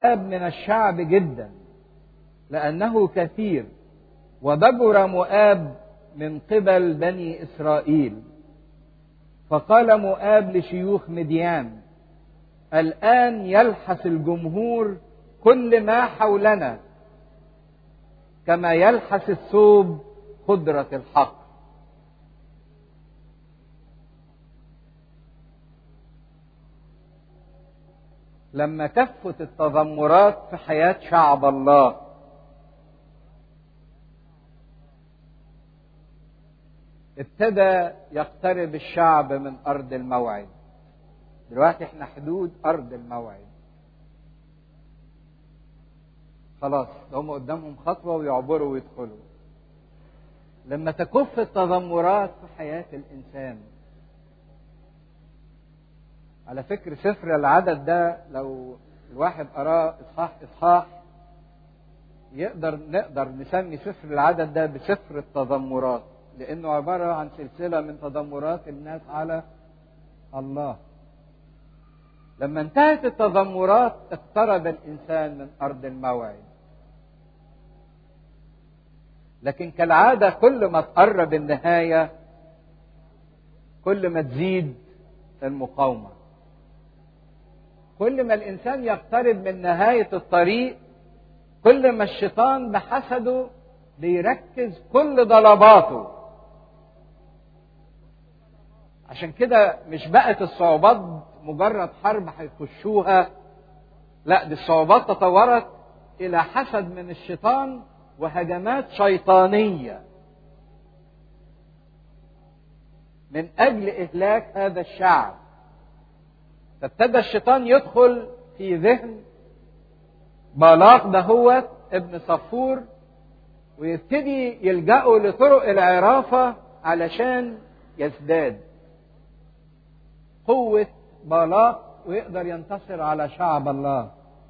من الشعب جدا لأنه كثير وضجر مؤاب من قبل بني إسرائيل فقال مؤاب لشيوخ مديان الآن يلحس الجمهور كل ما حولنا كما يلحس الثوب قدرة الحق لما كفت التذمرات في حياة شعب الله ابتدى يقترب الشعب من أرض الموعد دلوقتي احنا حدود أرض الموعد خلاص هم قدامهم خطوة ويعبروا ويدخلوا لما تكف التذمرات في حياة الإنسان على فكر سفر العدد ده لو الواحد قراه إصحاح إصحاح يقدر نقدر نسمي سفر العدد ده بسفر التذمرات لأنه عبارة عن سلسلة من تذمرات الناس على الله لما انتهت التذمرات اقترب الإنسان من أرض الموعد لكن كالعادة كل ما تقرب النهاية كل ما تزيد المقاومة كل ما الإنسان يقترب من نهاية الطريق كل ما الشيطان بحسده بيركز كل ضرباته عشان كده مش بقت الصعوبات مجرد حرب هيخشوها لا دي الصعوبات تطورت الى حسد من الشيطان وهجمات شيطانيه من اجل اهلاك هذا الشعب فابتدى الشيطان يدخل في ذهن بالاق دهوت ابن صفور ويبتدي يلجأوا لطرق العرافة علشان يزداد قوة بالاق ويقدر ينتصر على شعب الله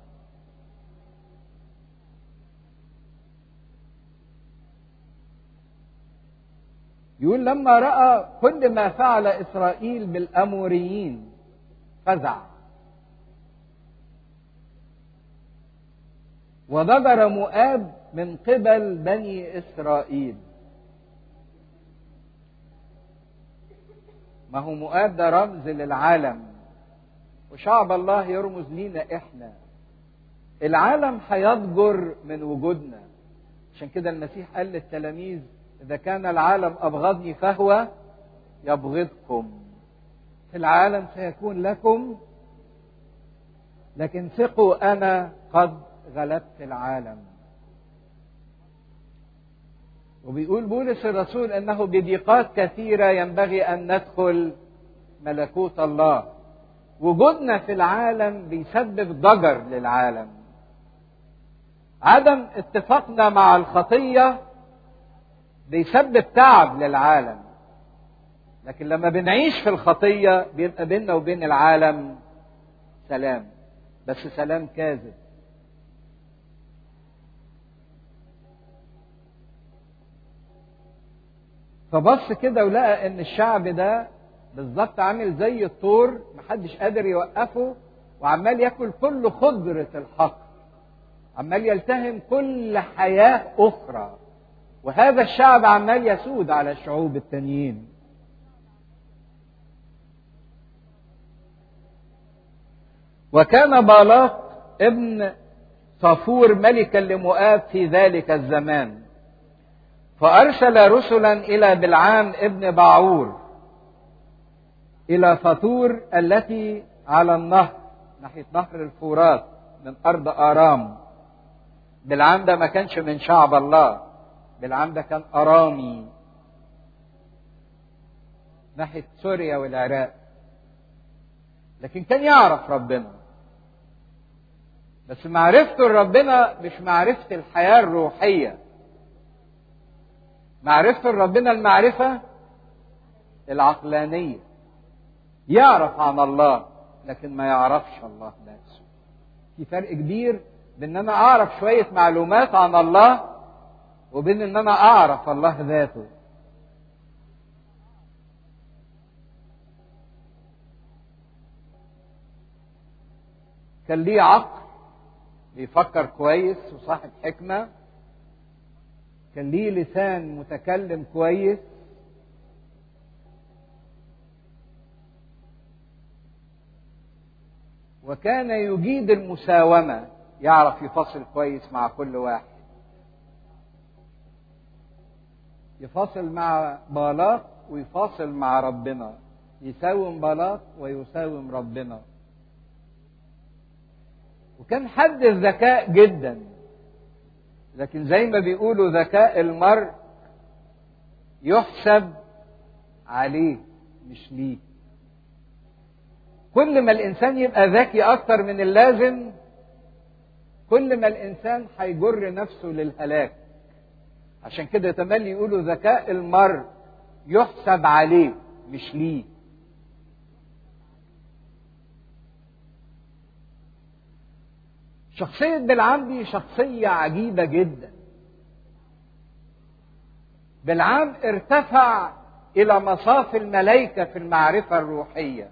يقول لما رأى كل ما فعل إسرائيل بالأموريين فزع وضجر مؤاب من قبل بني إسرائيل ما هو مؤاب ده رمز للعالم وشعب الله يرمز لينا احنا العالم هيضجر من وجودنا عشان كده المسيح قال للتلاميذ اذا كان العالم ابغضني فهو يبغضكم في العالم سيكون لكم لكن ثقوا انا قد غلبت العالم وبيقول بولس الرسول انه بضيقات كثيره ينبغي ان ندخل ملكوت الله وجودنا في العالم بيسبب ضجر للعالم عدم اتفاقنا مع الخطيه بيسبب تعب للعالم لكن لما بنعيش في الخطيه بيبقى بيننا وبين العالم سلام بس سلام كاذب فبص كده ولقى ان الشعب ده بالظبط عامل زي الطور محدش قادر يوقفه وعمال ياكل كل خضرة الحق عمال يلتهم كل حياة أخرى وهذا الشعب عمال يسود على الشعوب التانيين وكان بالاق ابن صافور ملكا لمؤاب في ذلك الزمان فأرسل رسلا إلى بلعام ابن باعور إلى فطور التي على النهر ناحية نهر الفرات من أرض آرام بلعام ده ما كانش من شعب الله بلعام ده كان أرامي ناحية سوريا والعراق لكن كان يعرف ربنا بس معرفته لربنا مش معرفة الحياة الروحية معرفة ربنا المعرفة العقلانية يعرف عن الله لكن ما يعرفش الله نفسه في فرق كبير بين ان انا اعرف شوية معلومات عن الله وبين ان انا اعرف الله ذاته كان ليه عقل بيفكر كويس وصاحب حكمة كان ليه لسان متكلم كويس وكان يجيد المساومة يعرف يفصل كويس مع كل واحد يفاصل مع بالاق ويفاصل مع ربنا يساوم بالاق ويساوم ربنا وكان حد الذكاء جدا لكن زي ما بيقولوا ذكاء المرء يحسب عليه مش ليه كل ما الانسان يبقى ذكي اكتر من اللازم كل ما الانسان هيجر نفسه للهلاك عشان كده تملي يقولوا ذكاء المرء يحسب عليه مش ليه شخصية بلعام دي شخصية عجيبة جدا بلعام ارتفع إلى مصاف الملائكة في المعرفة الروحية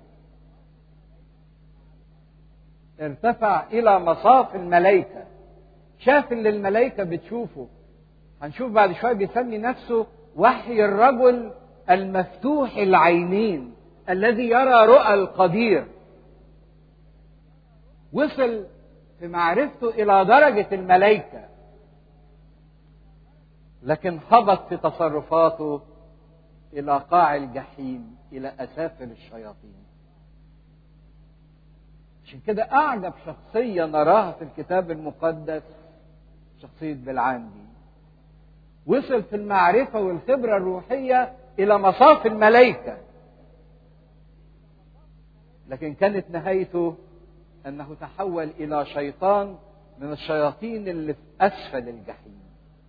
ارتفع إلى مصاف الملائكة شاف اللي الملائكة بتشوفه هنشوف بعد شوية بيسمي نفسه وحي الرجل المفتوح العينين الذي يرى رؤى القدير وصل في معرفته إلى درجة الملائكة لكن هبط في تصرفاته إلى قاع الجحيم إلى أسافل الشياطين عشان كده أعجب شخصية نراها في الكتاب المقدس شخصية بلعام دي وصل في المعرفة والخبرة الروحية إلى مصاف الملائكة لكن كانت نهايته أنه تحول إلى شيطان من الشياطين اللي في أسفل الجحيم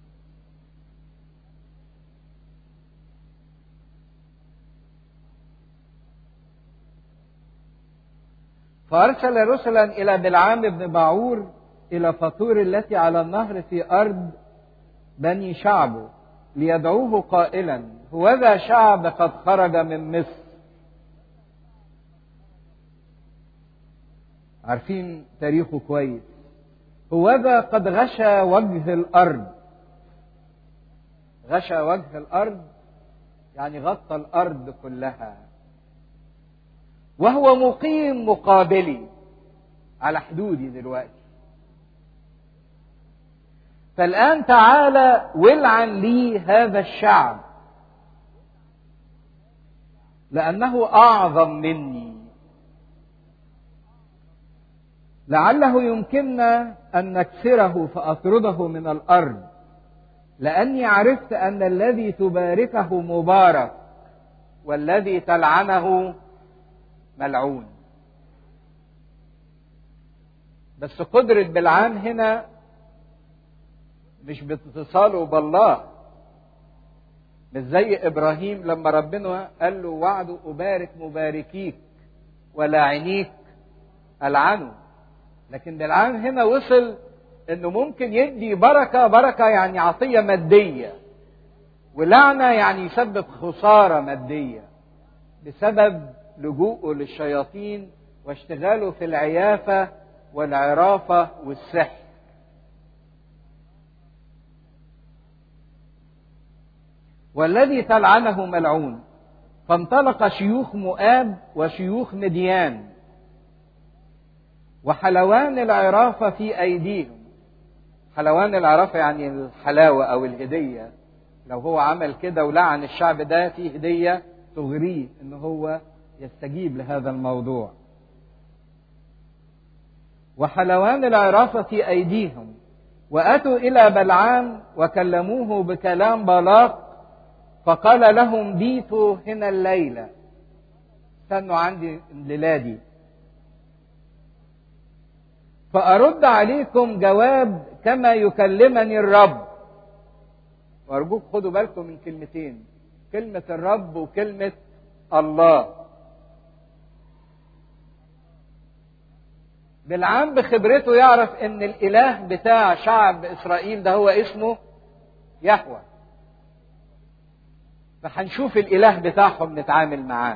فأرسل رسلا إلى بلعام بن باعور إلى فطور التي على النهر في أرض بني شعبه ليدعوه قائلا هوذا شعب قد خرج من مصر عارفين تاريخه كويس هوذا قد غشى وجه الأرض غشى وجه الأرض يعني غطى الأرض كلها وهو مقيم مقابلي على حدودي دلوقتي فالآن تعالى ولعن لي هذا الشعب لأنه أعظم مني لعله يمكننا أن نكسره فأطرده من الأرض لأني عرفت أن الذي تباركه مبارك والذي تلعنه ملعون بس قدرة بلعام هنا مش باتصاله بالله مش زي ابراهيم لما ربنا قال له وعده ابارك مباركيك ولاعنيك العنه لكن بلعام هنا وصل انه ممكن يدي بركه بركه يعني عطيه ماديه ولعنه يعني يسبب خساره ماديه بسبب لجوءه للشياطين واشتغاله في العيافه والعرافه والسحر والذي تلعنه ملعون فانطلق شيوخ مؤاب وشيوخ مديان وحلوان العرافة في أيديهم حلوان العرافة يعني الحلاوة أو الهدية لو هو عمل كده ولعن الشعب ده في هدية تغريه إن هو يستجيب لهذا الموضوع وحلوان العرافة في أيديهم وأتوا إلى بلعام وكلموه بكلام بلاق فقال لهم بيتوا هنا الليلة استنوا عندي الليلة دي فأرد عليكم جواب كما يكلمني الرب وأرجوك خدوا بالكم من كلمتين كلمة الرب وكلمة الله بالعام بخبرته يعرف ان الاله بتاع شعب اسرائيل ده هو اسمه يهوه فهنشوف الاله بتاعهم نتعامل معاه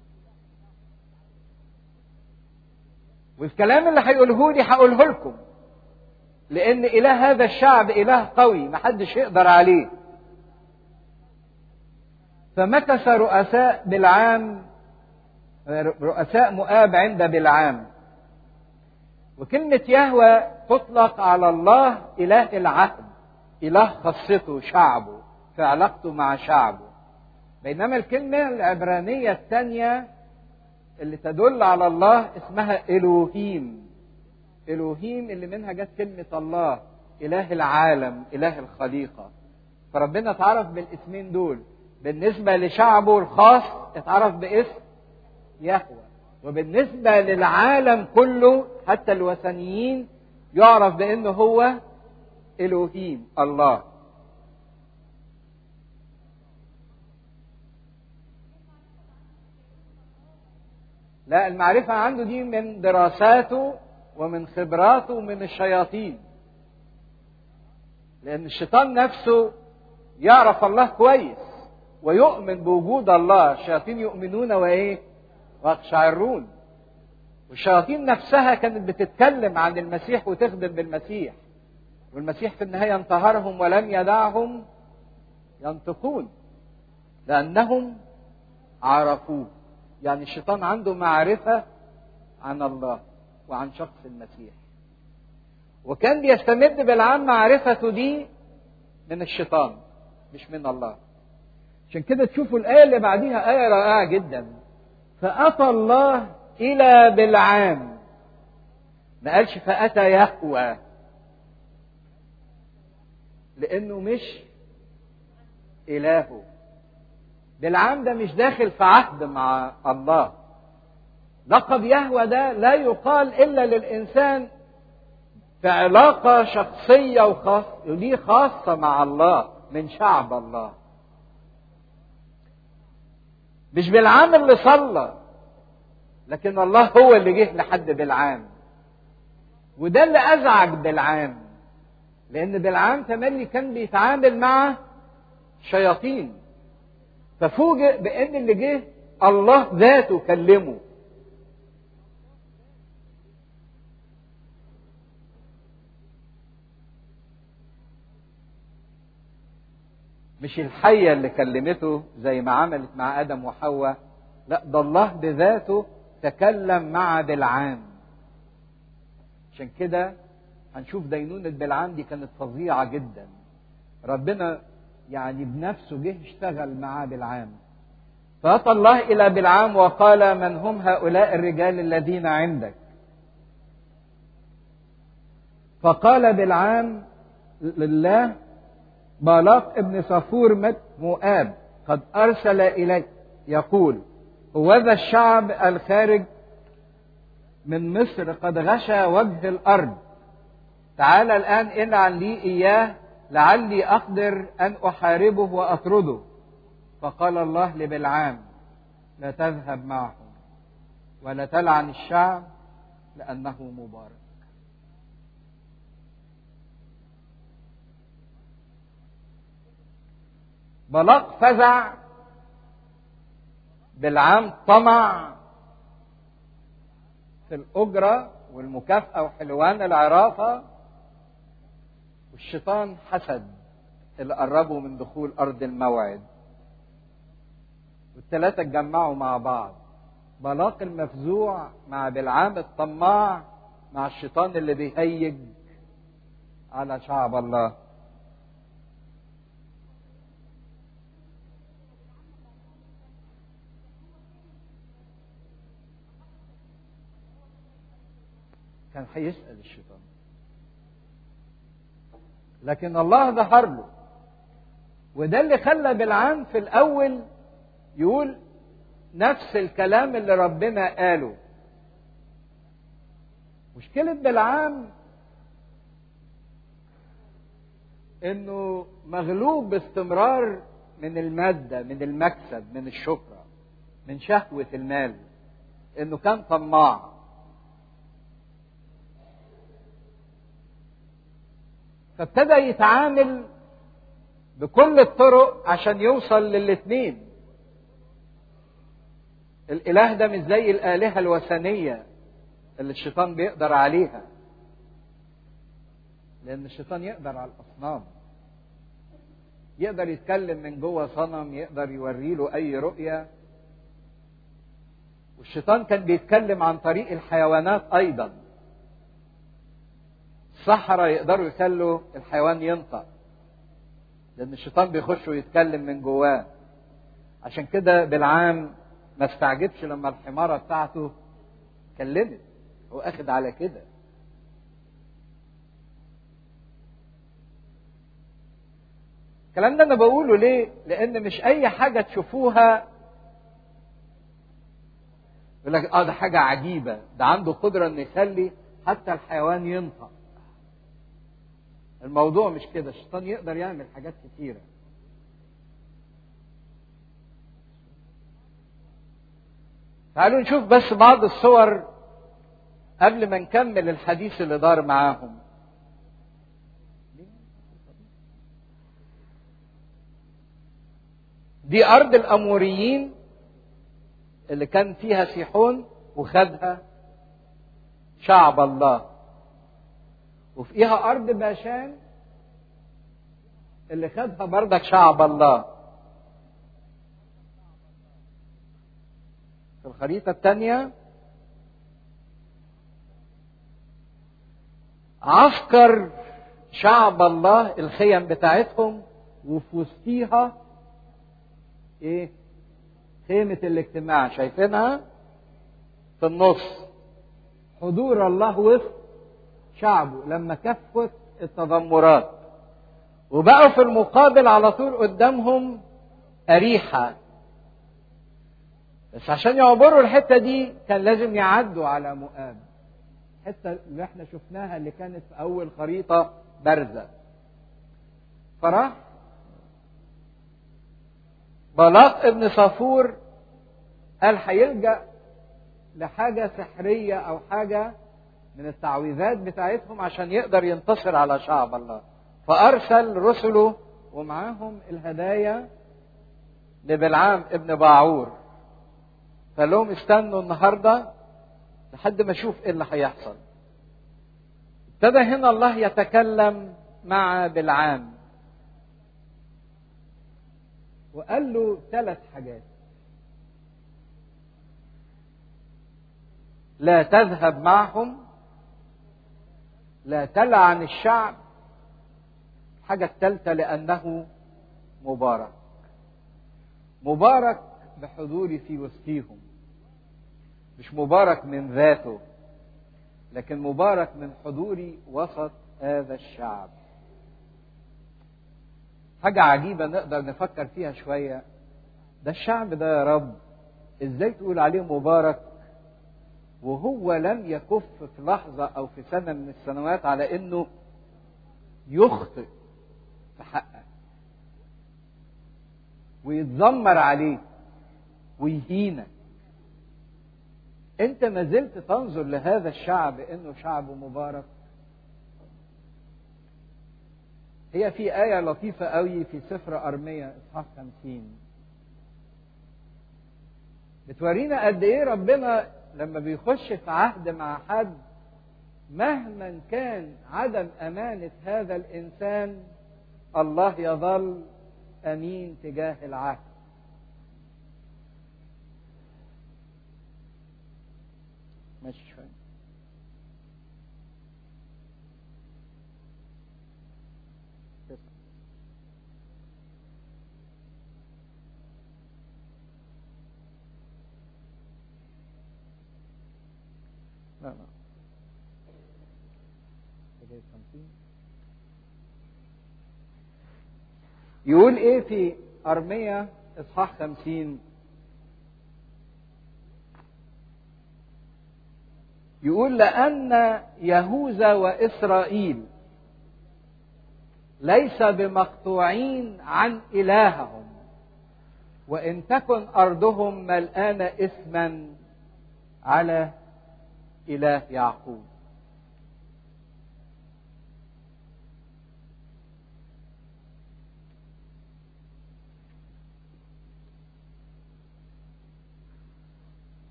والكلام اللي هيقوله لي هقوله لكم لان اله هذا الشعب اله قوي محدش يقدر عليه فمكث رؤساء بلعام رؤساء مؤاب عند بلعام وكلمة يهوى تطلق على الله إله العهد إله خاصته شعبه في علاقته مع شعبه بينما الكلمة العبرانية الثانية اللي تدل على الله اسمها إلوهيم إلوهيم اللي منها جت كلمة الله إله العالم إله الخليقة فربنا اتعرف بالاسمين دول بالنسبة لشعبه الخاص اتعرف باسم يهوى وبالنسبة للعالم كله حتى الوثنيين يعرف بأنه هو إلوهيم الله لا المعرفة عنده دي من دراساته ومن خبراته ومن الشياطين لأن الشيطان نفسه يعرف الله كويس ويؤمن بوجود الله الشياطين يؤمنون وإيه ويقشعرون والشياطين نفسها كانت بتتكلم عن المسيح وتخدم بالمسيح والمسيح في النهاية انتهرهم ولم يدعهم ينطقون لأنهم عرفوه يعني الشيطان عنده معرفة عن الله وعن شخص المسيح وكان بيستمد بالعام معرفته دي من الشيطان مش من الله عشان كده تشوفوا الآية اللي بعديها آية رائعة جدا فأتى الله إلى بالعام ما قالش فأتى يهوى لأنه مش إلهه بالعام ده مش داخل في عهد مع الله لقب يهوى ده لا يقال إلا للإنسان في علاقة شخصية وخاصة ودي خاصة مع الله من شعب الله مش بالعام اللي صلى لكن الله هو اللي جه لحد بالعام وده اللي ازعج بالعام لان بالعام تملي كان بيتعامل مع شياطين ففوجئ بان اللي جه الله ذاته كلمه مش الحية اللي كلمته زي ما عملت مع آدم وحواء لا ده الله بذاته تكلم مع بلعام عشان كده هنشوف دينونة بلعام دي كانت فظيعة جدا ربنا يعني بنفسه جه اشتغل معاه بلعام فأتى الله إلى بلعام وقال من هم هؤلاء الرجال الذين عندك فقال بلعام لله بالاق ابن صفور مؤاب قد أرسل إليك يقول هوذا الشعب الخارج من مصر قد غشى وجه الأرض تعال الآن انعن لي إياه لعلي أقدر أن أحاربه وأطرده فقال الله لبلعام لا تذهب معهم ولا تلعن الشعب لأنه مبارك بلاق فزع بالعام طمع في الأجرة والمكافأة وحلوان العرافة والشيطان حسد اللي قربوا من دخول أرض الموعد والثلاثة اتجمعوا مع بعض بلاق المفزوع مع بلعام الطماع مع الشيطان اللي بيهيج على شعب الله كان هيسأل الشيطان لكن الله ظهر له وده اللي خلى بالعام في الأول يقول نفس الكلام اللي ربنا قاله مشكلة بالعام انه مغلوب باستمرار من المادة من المكسب من الشهرة من شهوة المال انه كان طماع فابتدى يتعامل بكل الطرق عشان يوصل للاثنين الاله ده مش زي الالهه الوثنيه اللي الشيطان بيقدر عليها لأن الشيطان يقدر على الأصنام يقدر يتكلم من جوه صنم يقدر يوري له أي رؤية والشيطان كان بيتكلم عن طريق الحيوانات أيضا الصحراء يقدروا يخلوا الحيوان ينطق لأن الشيطان بيخش ويتكلم من جواه عشان كده بالعام ما استعجبش لما الحمارة بتاعته كلمت هو أخد على كده الكلام ده انا بقوله ليه؟ لان مش اي حاجه تشوفوها يقول لك اه ده حاجه عجيبه ده عنده قدره انه يخلي حتى الحيوان ينطق الموضوع مش كده الشيطان يقدر يعمل حاجات كتيره تعالوا نشوف بس بعض الصور قبل ما نكمل الحديث اللي دار معاهم دي أرض الأموريين اللي كان فيها سيحون وخدها شعب الله وفيها أرض باشان اللي خدها بردك شعب الله في الخريطة الثانية عسكر شعب الله الخيم بتاعتهم وفي وسطيها ايه خيمة الاجتماع شايفينها في النص حضور الله وسط شعبه لما كفت التذمرات وبقوا في المقابل على طول قدامهم أريحة بس عشان يعبروا الحتة دي كان لازم يعدوا على مؤاب الحتة اللي احنا شفناها اللي كانت في أول خريطة بارزة فراح بلاق ابن صافور قال هيلجأ لحاجة سحرية أو حاجة من التعويذات بتاعتهم عشان يقدر ينتصر على شعب الله فأرسل رسله ومعاهم الهدايا لبلعام ابن باعور فقال لهم استنوا النهارده لحد ما اشوف ايه اللي هيحصل ابتدى هنا الله يتكلم مع بلعام وقال له ثلاث حاجات لا تذهب معهم لا تلعن الشعب الحاجة الثالثة لأنه مبارك مبارك بحضوري في وسطيهم مش مبارك من ذاته لكن مبارك من حضوري وسط هذا الشعب حاجة عجيبة نقدر نفكر فيها شوية ده الشعب ده يا رب ازاي تقول عليه مبارك وهو لم يكف في لحظة أو في سنة من السنوات على إنه يخطئ في حقك ويتذمر عليك ويهينك انت ما زلت تنظر لهذا الشعب انه شعب مبارك هي في آية لطيفة قوي في سفر أرمية إصحاح 50 بتورينا قد إيه ربنا لما بيخش في عهد مع حد مهما كان عدم أمانة هذا الإنسان الله يظل أمين تجاه العهد ماشي شوية لا لا يقول ايه في أرمية إصحاح خمسين يقول لأن يهوذا وإسرائيل ليس بمقطوعين عن إلههم وإن تكن أرضهم ملآنة إثما على إله يعقوب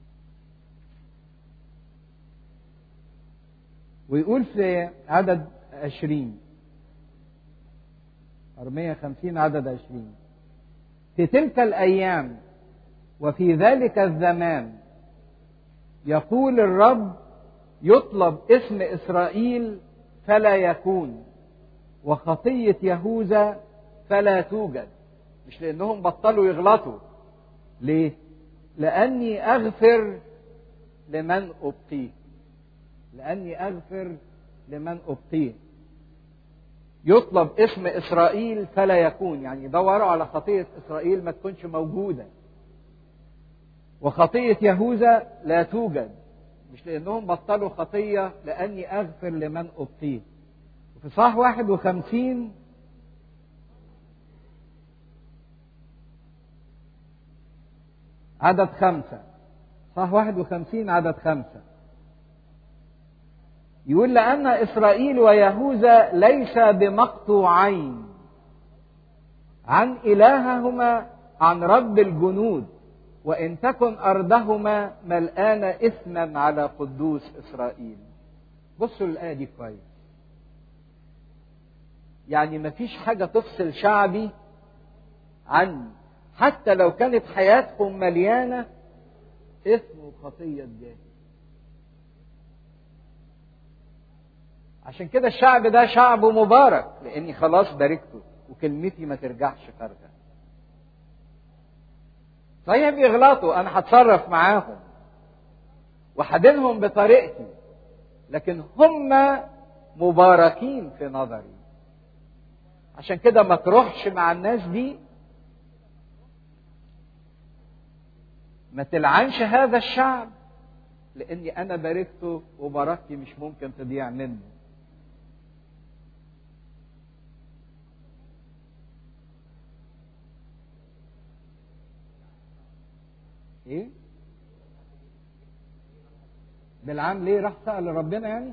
ويقول في عدد عشرين أرمية خمسين عدد عشرين في تلك الأيام وفي ذلك الزمان يقول الرب يطلب اسم إسرائيل فلا يكون وخطية يهوذا فلا توجد مش لأنهم بطلوا يغلطوا ليه؟ لأني أغفر لمن أبقيه لأني أغفر لمن أبقيه يطلب اسم إسرائيل فلا يكون يعني يدوروا على خطية إسرائيل ما تكونش موجودة وخطية يهوذا لا توجد مش لأنهم بطلوا خطية لأني أغفر لمن أبقيه وفي صح 51 عدد خمسة صح 51 عدد خمسة يقول لأن إسرائيل ويهوذا ليس بمقطوعين عن إلههما عن رب الجنود وإن تكن أرضهما ملآنة إثما على قدوس إسرائيل بصوا الآية دي كويس يعني مفيش حاجة تفصل شعبي عني حتى لو كانت حياتهم مليانة إثم وخطية جاهل عشان كده الشعب ده شعب مبارك لاني خلاص باركته وكلمتي ما ترجعش خارجه صحيح بيغلطوا انا هتصرف معاهم وهدينهم بطريقتي لكن هم مباركين في نظري عشان كده ما تروحش مع الناس دي ما تلعنش هذا الشعب لاني انا باركته وبركتي مش ممكن تضيع منه ايه بالعام ليه راح سأل ربنا يعني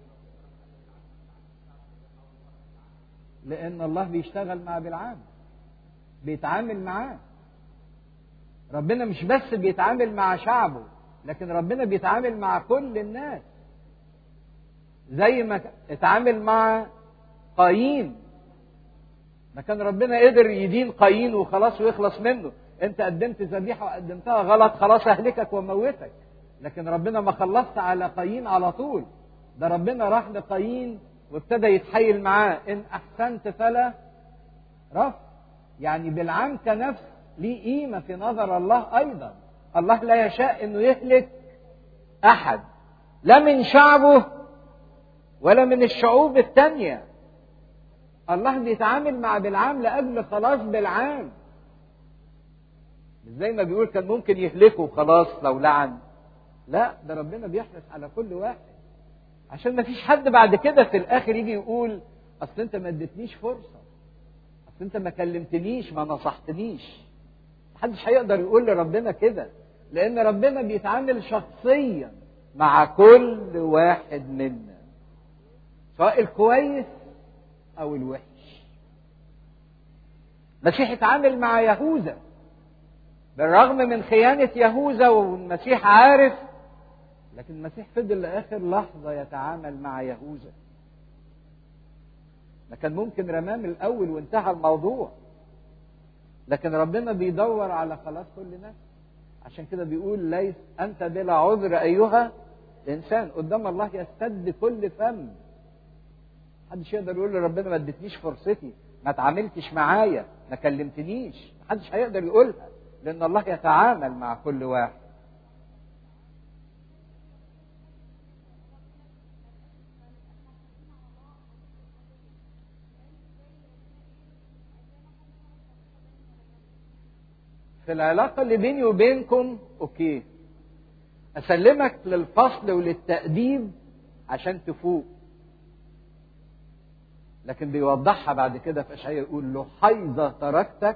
لان الله بيشتغل مع بالعام بيتعامل معاه ربنا مش بس بيتعامل مع شعبه لكن ربنا بيتعامل مع كل الناس زي ما اتعامل مع قايين ما كان ربنا قدر يدين قايين وخلاص ويخلص منه انت قدمت ذبيحه وقدمتها غلط خلاص اهلكك وموتك لكن ربنا ما خلصت على قايين على طول ده ربنا راح لقايين وابتدى يتحايل معاه ان احسنت فلا رفض يعني بالعام كنفس ليه قيمه في نظر الله ايضا الله لا يشاء انه يهلك احد لا من شعبه ولا من الشعوب التانيه الله بيتعامل مع بالعام لاجل خلاص بالعام مش زي ما بيقول كان ممكن يهلكه خلاص لو لعن لا ده ربنا بيحرص على كل واحد عشان ما فيش حد بعد كده في الاخر يجي يقول اصل انت ما اديتنيش فرصه اصل انت ما كلمتنيش ما نصحتنيش محدش هيقدر يقول لربنا كده لان ربنا بيتعامل شخصيا مع كل واحد منا سواء الكويس او الوحش المسيح اتعامل مع يهوذا بالرغم من خيانة يهوذا والمسيح عارف لكن المسيح فضل لآخر لحظة يتعامل مع يهوذا ما كان ممكن رماه من الأول وانتهى الموضوع لكن ربنا بيدور على خلاص كل نفس عشان كده بيقول ليس أنت بلا عذر أيها الإنسان قدام الله يستد كل فم محدش يقدر يقول لربنا ما اديتنيش فرصتي ما تعاملتش معايا ما كلمتنيش محدش هيقدر يقولها لأن الله يتعامل مع كل واحد في العلاقة اللي بيني وبينكم أوكي أسلمك للفصل وللتأديب عشان تفوق لكن بيوضحها بعد كده في أشعياء يقول له حيظة تركتك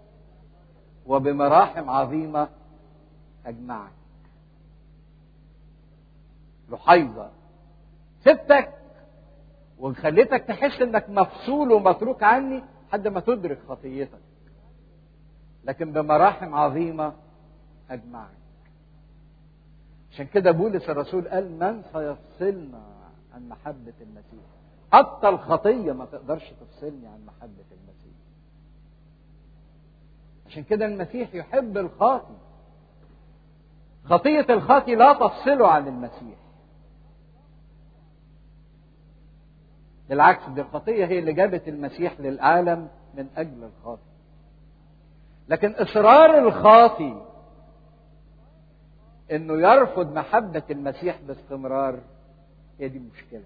وبمراحم عظيمة أجمعك لحيظة سبتك وخليتك تحس انك مفصول ومتروك عني لحد ما تدرك خطيتك لكن بمراحم عظيمة أجمعك عشان كده بولس الرسول قال من سيفصلنا عن محبة المسيح حتى الخطية ما تقدرش تفصلني عن محبة المسيح عشان كده المسيح يحب الخاطي خطية الخاطي لا تفصله عن المسيح بالعكس دي الخطية هي اللي جابت المسيح للعالم من أجل الخاطي لكن إصرار الخاطي إنه يرفض محبة المسيح باستمرار هي دي المشكلة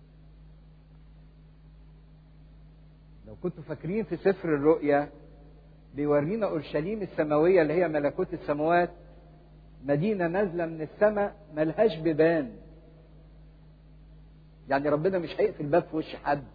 لو كنتوا فاكرين في سفر الرؤيا بيورينا اورشليم السماويه اللي هي ملكوت السماوات مدينه نازله من السماء ملهاش بيبان يعني ربنا مش هيقفل باب في وش حد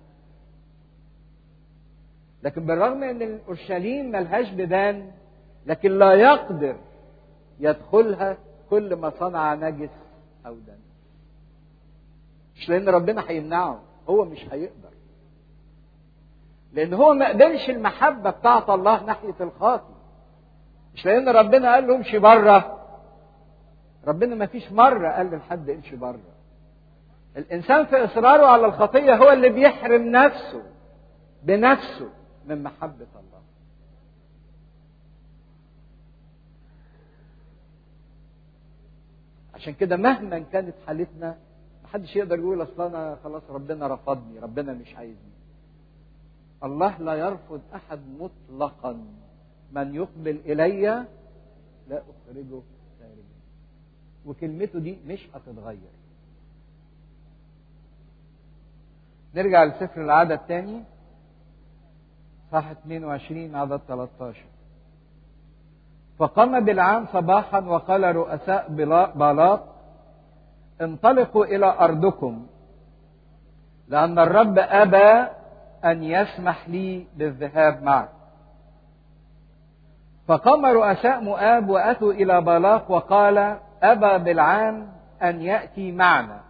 لكن بالرغم ان اورشليم ملهاش بيبان لكن لا يقدر يدخلها كل ما صنع نجس او دنس مش لان ربنا هيمنعه هو مش هيقدر لان هو ما قبلش المحبه بتاعت الله ناحيه الخاطي مش لان ربنا قال له امشي بره ربنا ما فيش مره قال لحد امشي بره الانسان في اصراره على الخطيه هو اللي بيحرم نفسه بنفسه من محبه الله عشان كده مهما كانت حالتنا محدش يقدر يقول اصل انا خلاص ربنا رفضني ربنا مش عايزني الله لا يرفض احد مطلقا من يقبل الي لا اخرجه خارجا وكلمته دي مش هتتغير نرجع لسفر العدد تاني صح 22 عدد 13 فقام بالعام صباحا وقال رؤساء بالاط انطلقوا الى ارضكم لان الرب ابى أن يسمح لي بالذهاب معك فقام رؤساء مؤاب وأتوا إلى بالاق وقال أبى بالعام أن يأتي معنا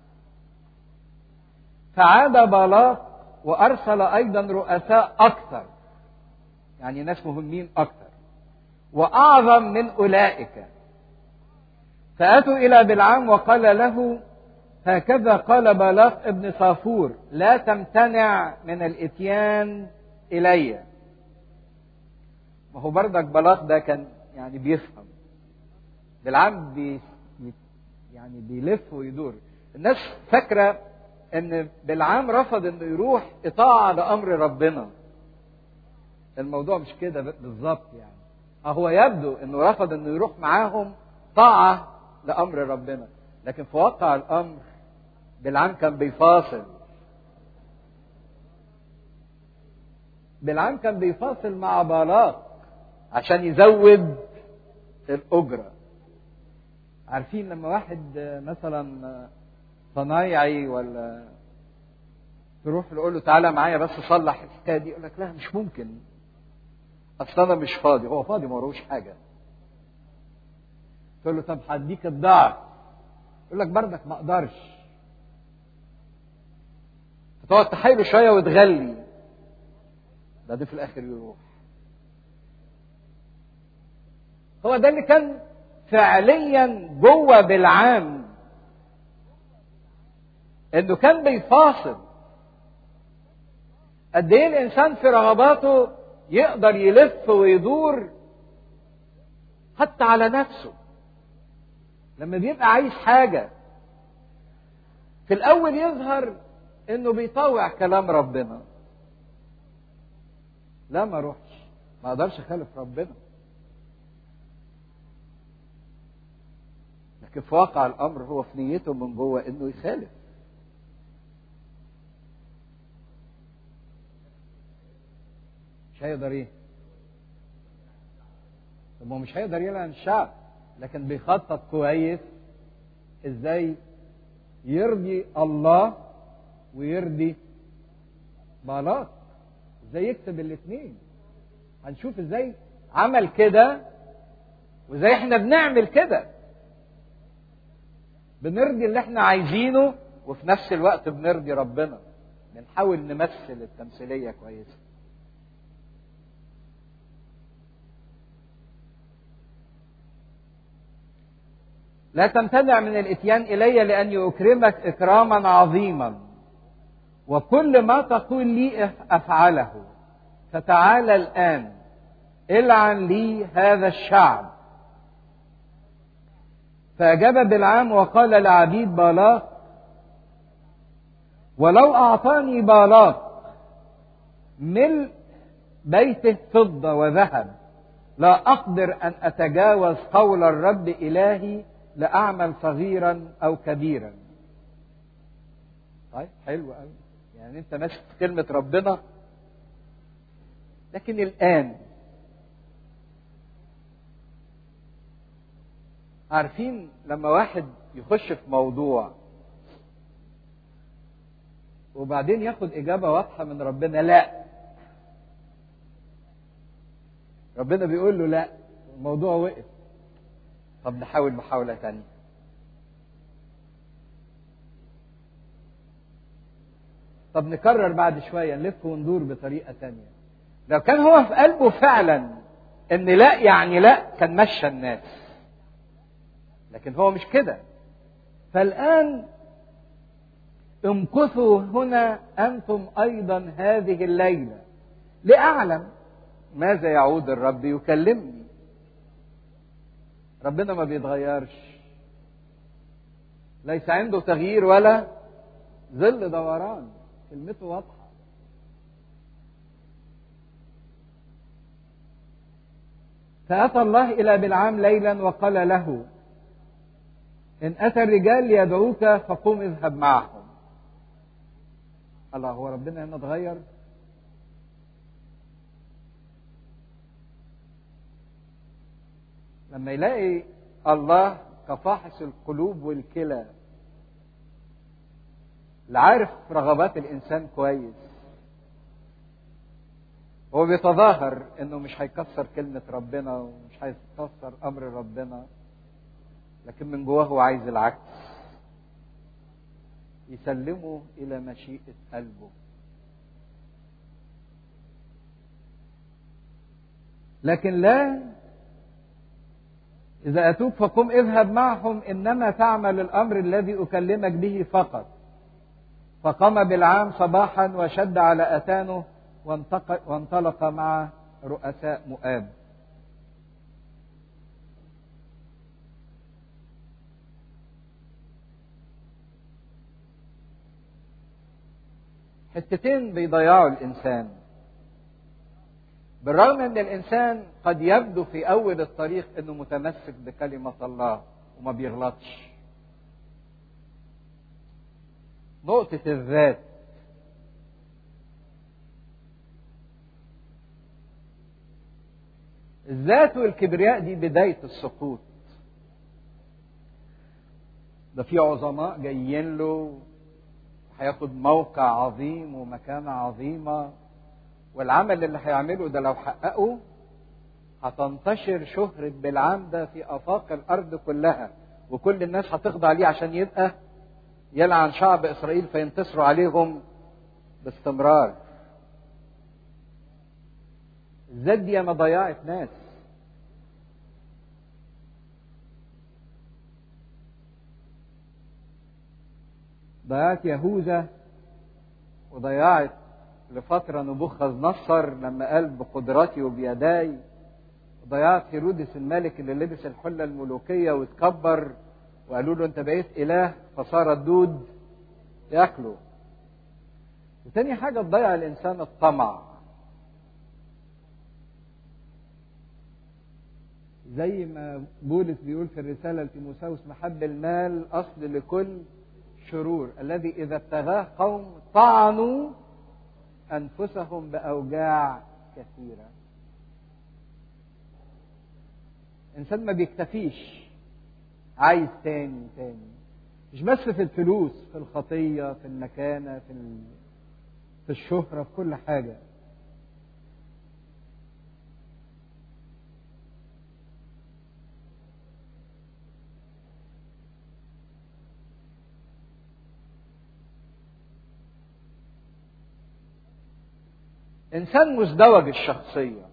فعاد بالاق وأرسل أيضا رؤساء أكثر يعني ناس مهمين أكثر وأعظم من أولئك فأتوا إلى بالعام وقال له هكذا قال بالاق ابن صافور لا تمتنع من الاتيان الي ما هو بردك بالاق ده كان يعني بيفهم بالعام بي يعني بيلف ويدور الناس فاكره ان بالعام رفض انه يروح اطاعه لامر ربنا الموضوع مش كده بالظبط يعني هو يبدو انه رفض انه يروح معاهم طاعه لامر ربنا لكن في واقع الامر بالعام كان بيفاصل بالعام كان بيفاصل مع بالاق عشان يزود الأجرة عارفين لما واحد مثلا صنايعي ولا تروح تقول له تعالى معايا بس صلح الحكايه دي يقول لك لا مش ممكن اصل انا مش فاضي هو فاضي ما وروش حاجه تقول له طب هديك الضعف يقول لك بردك ما اقدرش فتقعد تحايله شويه وتغلي بعدين في الاخر يروح هو ده اللي كان فعليا جوه بالعام انه كان بيفاصل قد ايه الانسان في رغباته يقدر يلف ويدور حتى على نفسه لما بيبقى عايز حاجه في الاول يظهر انه بيطوع كلام ربنا لا ما اروحش ما اقدرش اخالف ربنا لكن في واقع الامر هو في نيته من جوه انه يخالف مش هيقدر ايه طب هو مش هيقدر يلعن الشعب لكن بيخطط كويس ازاي يرضي الله ويرضي بالاط ازاي يكسب الاثنين هنشوف ازاي عمل كده وازاي احنا بنعمل كده بنرضي اللي احنا عايزينه وفي نفس الوقت بنرضي ربنا بنحاول نمثل التمثيليه كويسه لا تمتنع من الاتيان الي لاني اكرمك اكراما عظيما وكل ما تقول لي افعله فتعالى الان العن لي هذا الشعب فاجاب بالعام وقال لعبيد بالاق ولو اعطاني بالاق ملء بيته فضه وذهب لا اقدر ان اتجاوز قول الرب الهي لاعمل صغيرا او كبيرا طيب حلو قوي يعني انت ماشي في كلمه ربنا لكن الان عارفين لما واحد يخش في موضوع وبعدين ياخد اجابه واضحه من ربنا لا ربنا بيقول له لا الموضوع وقف طب نحاول محاوله ثانيه طب نكرر بعد شويه نلف وندور بطريقه ثانيه لو كان هو في قلبه فعلا ان لا يعني لا كان مشى الناس لكن هو مش كده فالان امكثوا هنا انتم ايضا هذه الليله لاعلم ماذا يعود الرب يكلمني ربنا ما بيتغيرش ليس عنده تغيير ولا ظل دوران كلمته واضحه فاتى الله الى بلعام ليلا وقال له ان اتى الرجال ليدعوك فقم اذهب معهم الله هو ربنا هنا اتغير لما يلاقي الله كفاحص القلوب والكلى اللي عارف رغبات الانسان كويس هو بيتظاهر انه مش هيكسر كلمة ربنا ومش هيكسر امر ربنا لكن من جواه هو عايز العكس يسلمه الى مشيئة قلبه لكن لا إذا أتوك فقم اذهب معهم إنما تعمل الأمر الذي أكلمك به فقط فقام بالعام صباحا وشد على أتانه وانطلق مع رؤساء مؤاب حتتين بيضيعوا الإنسان بالرغم ان الانسان قد يبدو في اول الطريق انه متمسك بكلمه الله وما بيغلطش نقطه الذات الذات والكبرياء دي بدايه السقوط ده في عظماء جايين له هياخد موقع عظيم ومكانه عظيمه والعمل اللي هيعمله ده لو حققه هتنتشر شهرة بالعام ده في آفاق الأرض كلها وكل الناس هتخضع ليه عشان يبقى يلعن شعب إسرائيل فينتصروا عليهم باستمرار الذات دي ما ضيعت ناس ضيعت يهوذا وضيعت لفترة نبوخذ نصر لما قال بقدرتي وبيداي ضيعت هيرودس الملك اللي لبس الحلة الملوكية واتكبر وقالوا له انت بقيت اله فصار الدود ياكله وتاني حاجة تضيع الانسان الطمع زي ما بولس بيقول في الرسالة لتيموساوس محب المال أصل لكل شرور الذي إذا ابتغاه قوم طعنوا أنفسهم بأوجاع كثيرة إنسان ما بيكتفيش عايز تاني تاني مش بس في الفلوس في الخطية في المكانة في ال... في الشهرة في كل حاجة إنسان مزدوج الشخصية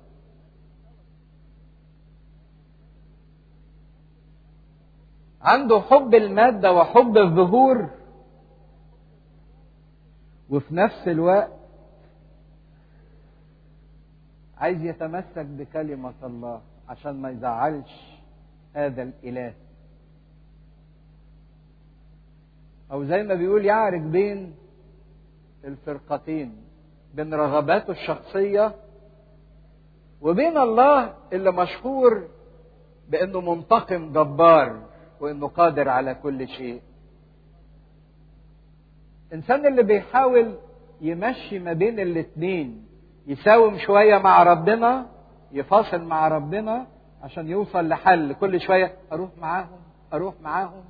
عنده حب المادة وحب الظهور وفي نفس الوقت عايز يتمسك بكلمة الله عشان ما يزعلش هذا الإله أو زي ما بيقول يعرج بين الفرقتين بين رغباته الشخصية وبين الله اللي مشهور بأنه منتقم جبار وأنه قادر على كل شيء الإنسان اللي بيحاول يمشي ما بين الاتنين يساوم شوية مع ربنا يفاصل مع ربنا عشان يوصل لحل كل شوية أروح معاهم أروح معاهم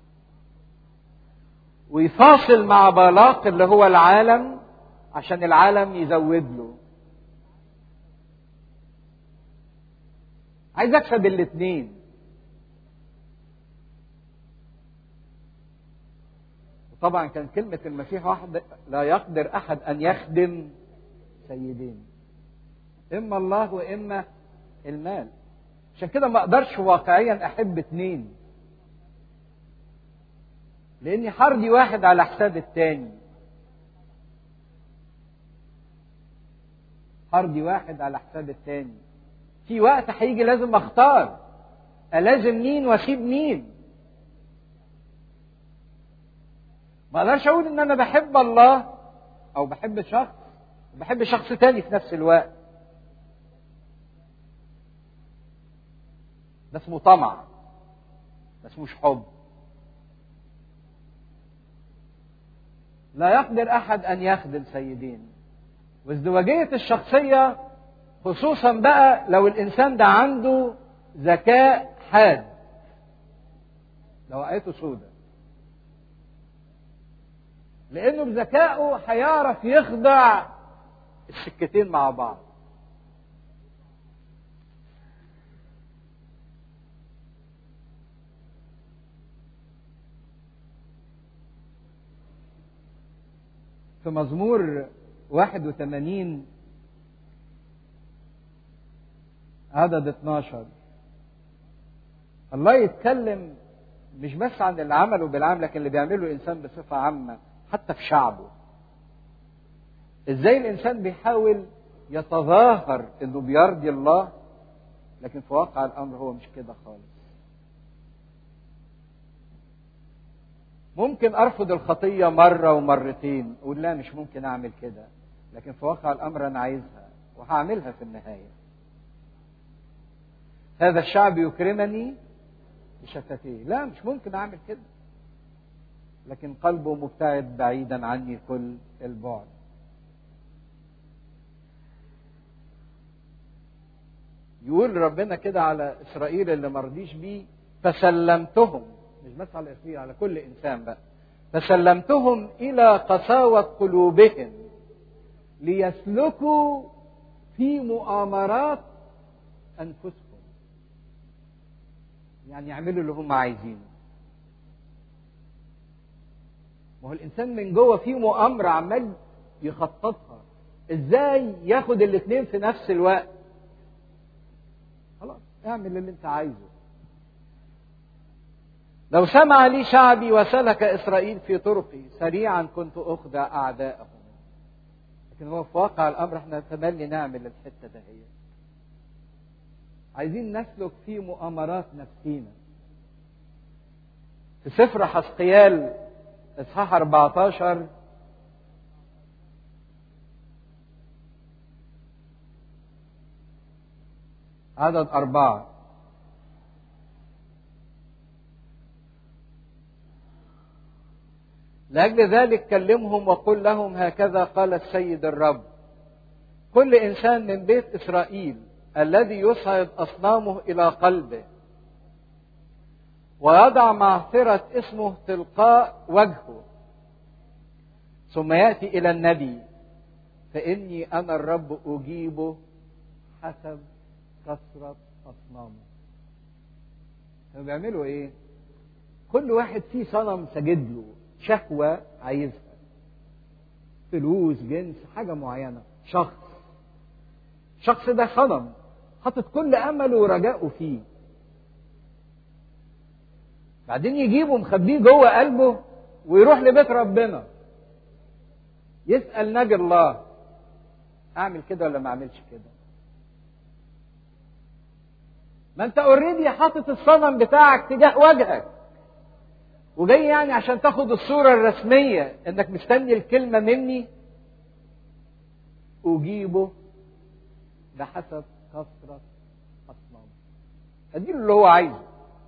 ويفاصل مع بالاق اللي هو العالم عشان العالم يزود له عايز اكسب الاثنين وطبعا كان كلمة المسيح واحد لا يقدر أحد أن يخدم سيدين إما الله وإما المال عشان كده ما أقدرش واقعيا أحب اتنين لاني حرجي واحد على حساب التاني حرجي واحد على حساب التاني في وقت هيجي لازم اختار الازم مين واسيب مين ما اقدرش اقول ان انا بحب الله او بحب شخص وبحب شخص تاني في نفس الوقت ده اسمه طمع ده اسموش حب لا يقدر احد ان يخدم سيدين وازدواجيه الشخصيه خصوصا بقى لو الانسان ده عنده ذكاء حاد لو وقعته سودة لانه بذكائه هيعرف يخضع السكتين مع بعض في مزمور 81 عدد 12 الله يتكلم مش بس عن اللي عمله بالعام لكن اللي بيعمله الانسان بصفه عامه حتى في شعبه ازاي الانسان بيحاول يتظاهر انه بيرضي الله لكن في واقع الامر هو مش كده خالص ممكن ارفض الخطيه مره ومرتين اقول لا مش ممكن اعمل كده لكن في واقع الامر انا عايزها وهعملها في النهايه هذا الشعب يكرمني بشفتيه لا مش ممكن اعمل كده لكن قلبه مبتعد بعيدا عني كل البعد يقول ربنا كده على اسرائيل اللي مرضيش بيه فسلمتهم مش بس على اسرائيل على كل انسان بقى فسلمتهم الى قساوه قلوبهم ليسلكوا في مؤامرات انفسهم يعني يعملوا اللي هم عايزينه ما هو الانسان من جوه فيه مؤامره عمال يخططها ازاي ياخد الاثنين في نفس الوقت خلاص اعمل اللي انت عايزه لو سمع لي شعبي وسلك اسرائيل في طرقي سريعا كنت اخدع اعداءهم لكن هو في واقع الامر احنا تملي نعمل الحته دهيت عايزين نسلك في مؤامرات نفسينا في سفر حسقيال اصحاح 14 عدد أربعة لأجل ذلك كلمهم وقل لهم هكذا قال السيد الرب كل إنسان من بيت إسرائيل الذي يصعد أصنامه إلى قلبه ويضع معثرة اسمه تلقاء وجهه ثم يأتي إلى النبي فإني أنا الرب أجيبه حسب كثرة أصنامه كانوا بيعملوا إيه؟ كل واحد فيه صنم سجد له شهوة عايزها فلوس جنس حاجة معينة شخص الشخص ده صنم حاطط كل امله ورجائه فيه بعدين يجيبه مخبيه جوه قلبه ويروح لبيت ربنا يسأل نبي الله اعمل كده ولا ما اعملش كده ما انت اوريدي حاطط الصنم بتاعك تجاه وجهك وجاي يعني عشان تاخد الصورة الرسمية انك مستني الكلمة مني اجيبه بحسب كثرة اصنام اديله اللي هو عايزه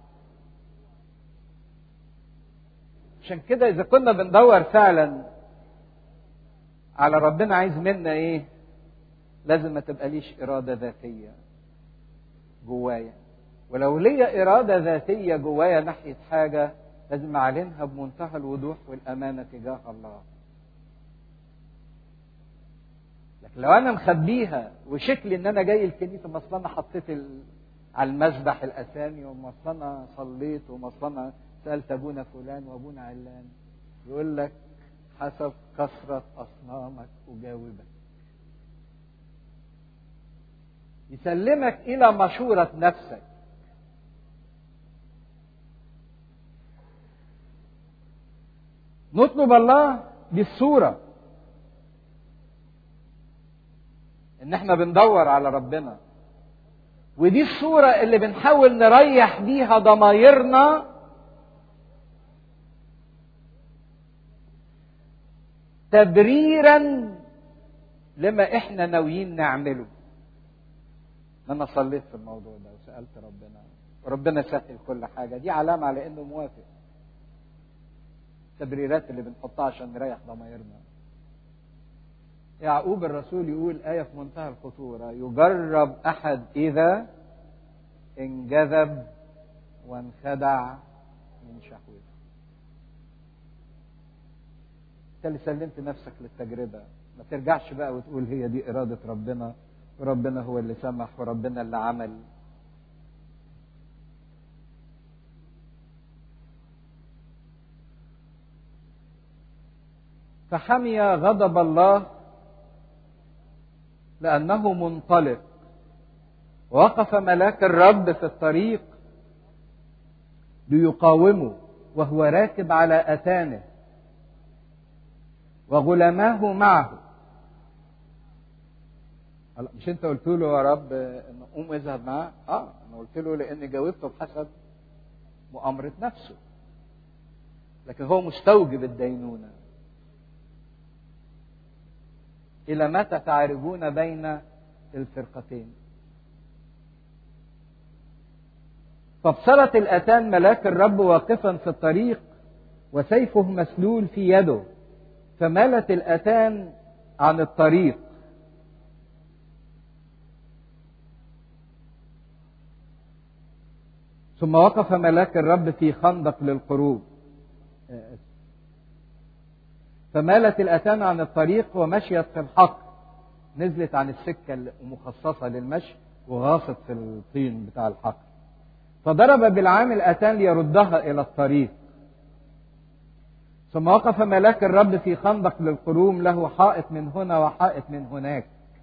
عشان كده اذا كنا بندور فعلا على ربنا عايز منا ايه لازم ما تبقاليش اراده ذاتيه جوايا ولو ليا اراده ذاتيه جوايا ناحيه حاجه لازم اعلنها بمنتهى الوضوح والامانه تجاه الله لكن لو انا مخبيها وشكلي ان انا جاي الكنيسه ما اصل انا حطيت ال... على المسبح الاسامي وما اصل انا صليت وما اصل انا سالت ابونا فلان وابونا علان يقول لك حسب كثرة أصنامك أجاوبك يسلمك إلى مشورة نفسك نطلب الله بالصورة إن إحنا بندور على ربنا ودي الصورة اللي بنحاول نريح بيها ضمايرنا تبريرا لما احنا ناويين نعمله انا صليت في الموضوع ده وسالت ربنا وربنا سهل كل حاجه دي علامه على انه موافق التبريرات اللي بنحطها عشان نريح ضمايرنا يعقوب الرسول يقول آية في منتهى الخطورة يجرب أحد إذا انجذب وانخدع من شهوته انت اللي سلمت نفسك للتجربة ما ترجعش بقى وتقول هي دي إرادة ربنا وربنا هو اللي سمح وربنا اللي عمل فحمي غضب الله لأنه منطلق وقف ملاك الرب في الطريق ليقاومه وهو راكب على أتانه وغلماه معه مش انت قلت له يا رب ان قوم اذهب معاه اه انا قلت له لاني جاوبته بحسب مؤامرة نفسه لكن هو مستوجب الدينونة إلى متى تعرجون بين الفرقتين فابصرت الأتان ملاك الرب واقفا في الطريق وسيفه مسلول في يده فمالت الأتان عن الطريق ثم وقف ملاك الرب في خندق للقروب فمالت الأتان عن الطريق ومشيت في الحقل نزلت عن السكة المخصصة للمشي وغاصت في الطين بتاع الحقل فضرب بالعام الأتان ليردها إلى الطريق ثم وقف ملاك الرب في خندق للقروم له حائط من هنا وحائط من هناك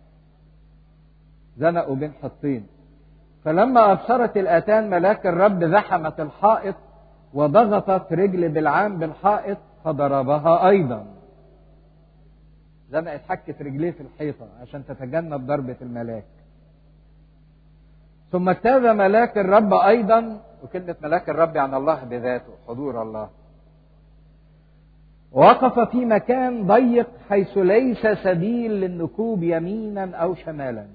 زنقوا بين حطين فلما أبصرت الأتان ملاك الرب زحمت الحائط وضغطت رجل بالعام بالحائط فضربها أيضا زنقت حكت رجليه في الحيطة عشان تتجنب ضربة الملاك ثم اجتاز ملاك الرب أيضا وكلمة ملاك الرب عن الله بذاته حضور الله وقف في مكان ضيق حيث ليس سبيل للنكوب يمينا أو شمالا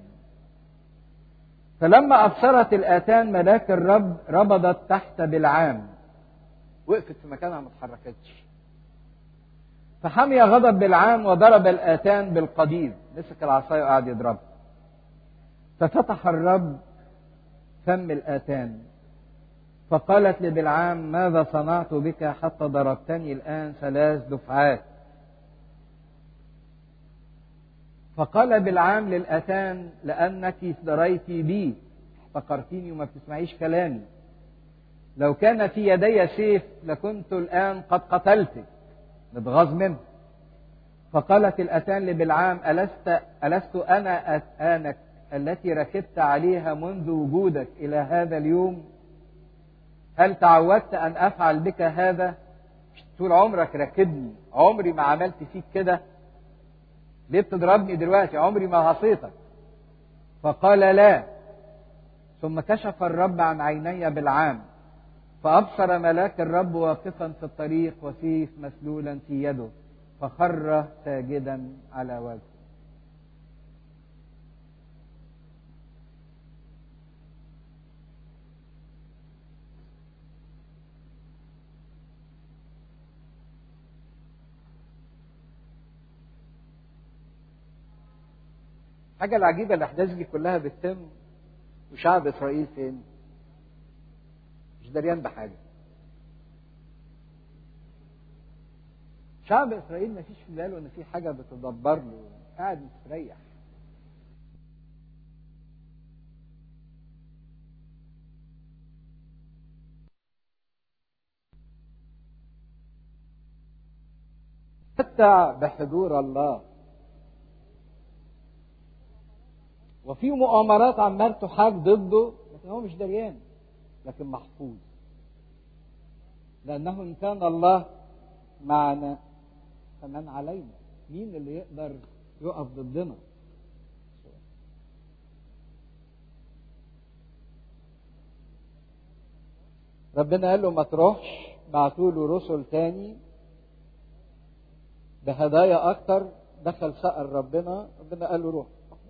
فلما أبصرت الآتان ملاك الرب ربضت تحت بالعام وقفت في مكانها ما اتحركتش فحمي غضب بالعام وضرب الآتان بالقديد مسك العصاية وقعد يضربها ففتح الرب فم الآتان فقالت لبلعام ماذا صنعت بك حتى ضربتني الآن ثلاث دفعات فقال بلعام للأتان لأنك ازدريت بي احتقرتيني وما بتسمعيش كلامي لو كان في يدي سيف لكنت الآن قد قتلتك متغاظ منه فقالت الأتان لبلعام ألست, ألست أنا أتانك التي ركبت عليها منذ وجودك إلى هذا اليوم هل تعودت أن أفعل بك هذا طول عمرك راكبني عمري ما عملت فيك كده ليه بتضربني دلوقتي عمري ما عصيتك فقال لا ثم كشف الرب عن عيني بالعام فأبصر ملاك الرب واقفا في الطريق وسيف مسلولا في يده فخر ساجدا على وجهه الحاجة العجيبة الأحداث دي كلها بتتم وشعب إسرائيل فين؟ مش دريان بحاجة. شعب إسرائيل ما فيش في باله إن في حاجة بتدبر له، قاعد مستريح. تمتع بحضور الله وفي مؤامرات عمال تحاك ضده لكن هو مش دريان لكن محفوظ لأنه إن كان الله معنا فمن علينا مين اللي يقدر يقف ضدنا ربنا قال له ما تروحش بعتوا له رسل تاني بهدايا اكتر دخل سأل ربنا ربنا قال له روح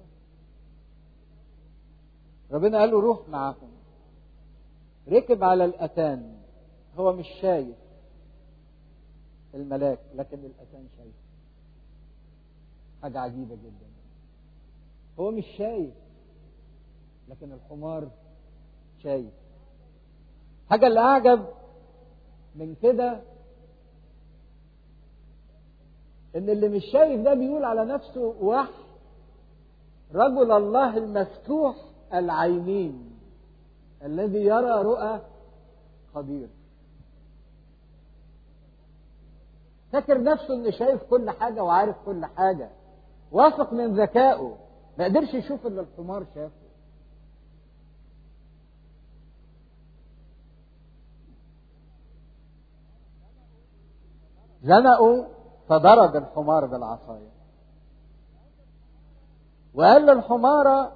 ربنا قال له روح معاهم ركب على الأتان هو مش شايف الملاك لكن الأتان شايف حاجة عجيبة جدا هو مش شايف لكن الحمار شايف حاجة اللي أعجب من كده إن اللي مش شايف ده بيقول على نفسه وحي رجل الله المفتوح العينين الذي يرى رؤى قدير فاكر نفسه انه شايف كل حاجة وعارف كل حاجة واثق من ذكائه ما قدرش يشوف اللي الحمار شافه زنقوا فضرب الحمار بالعصاية وقال للحمارة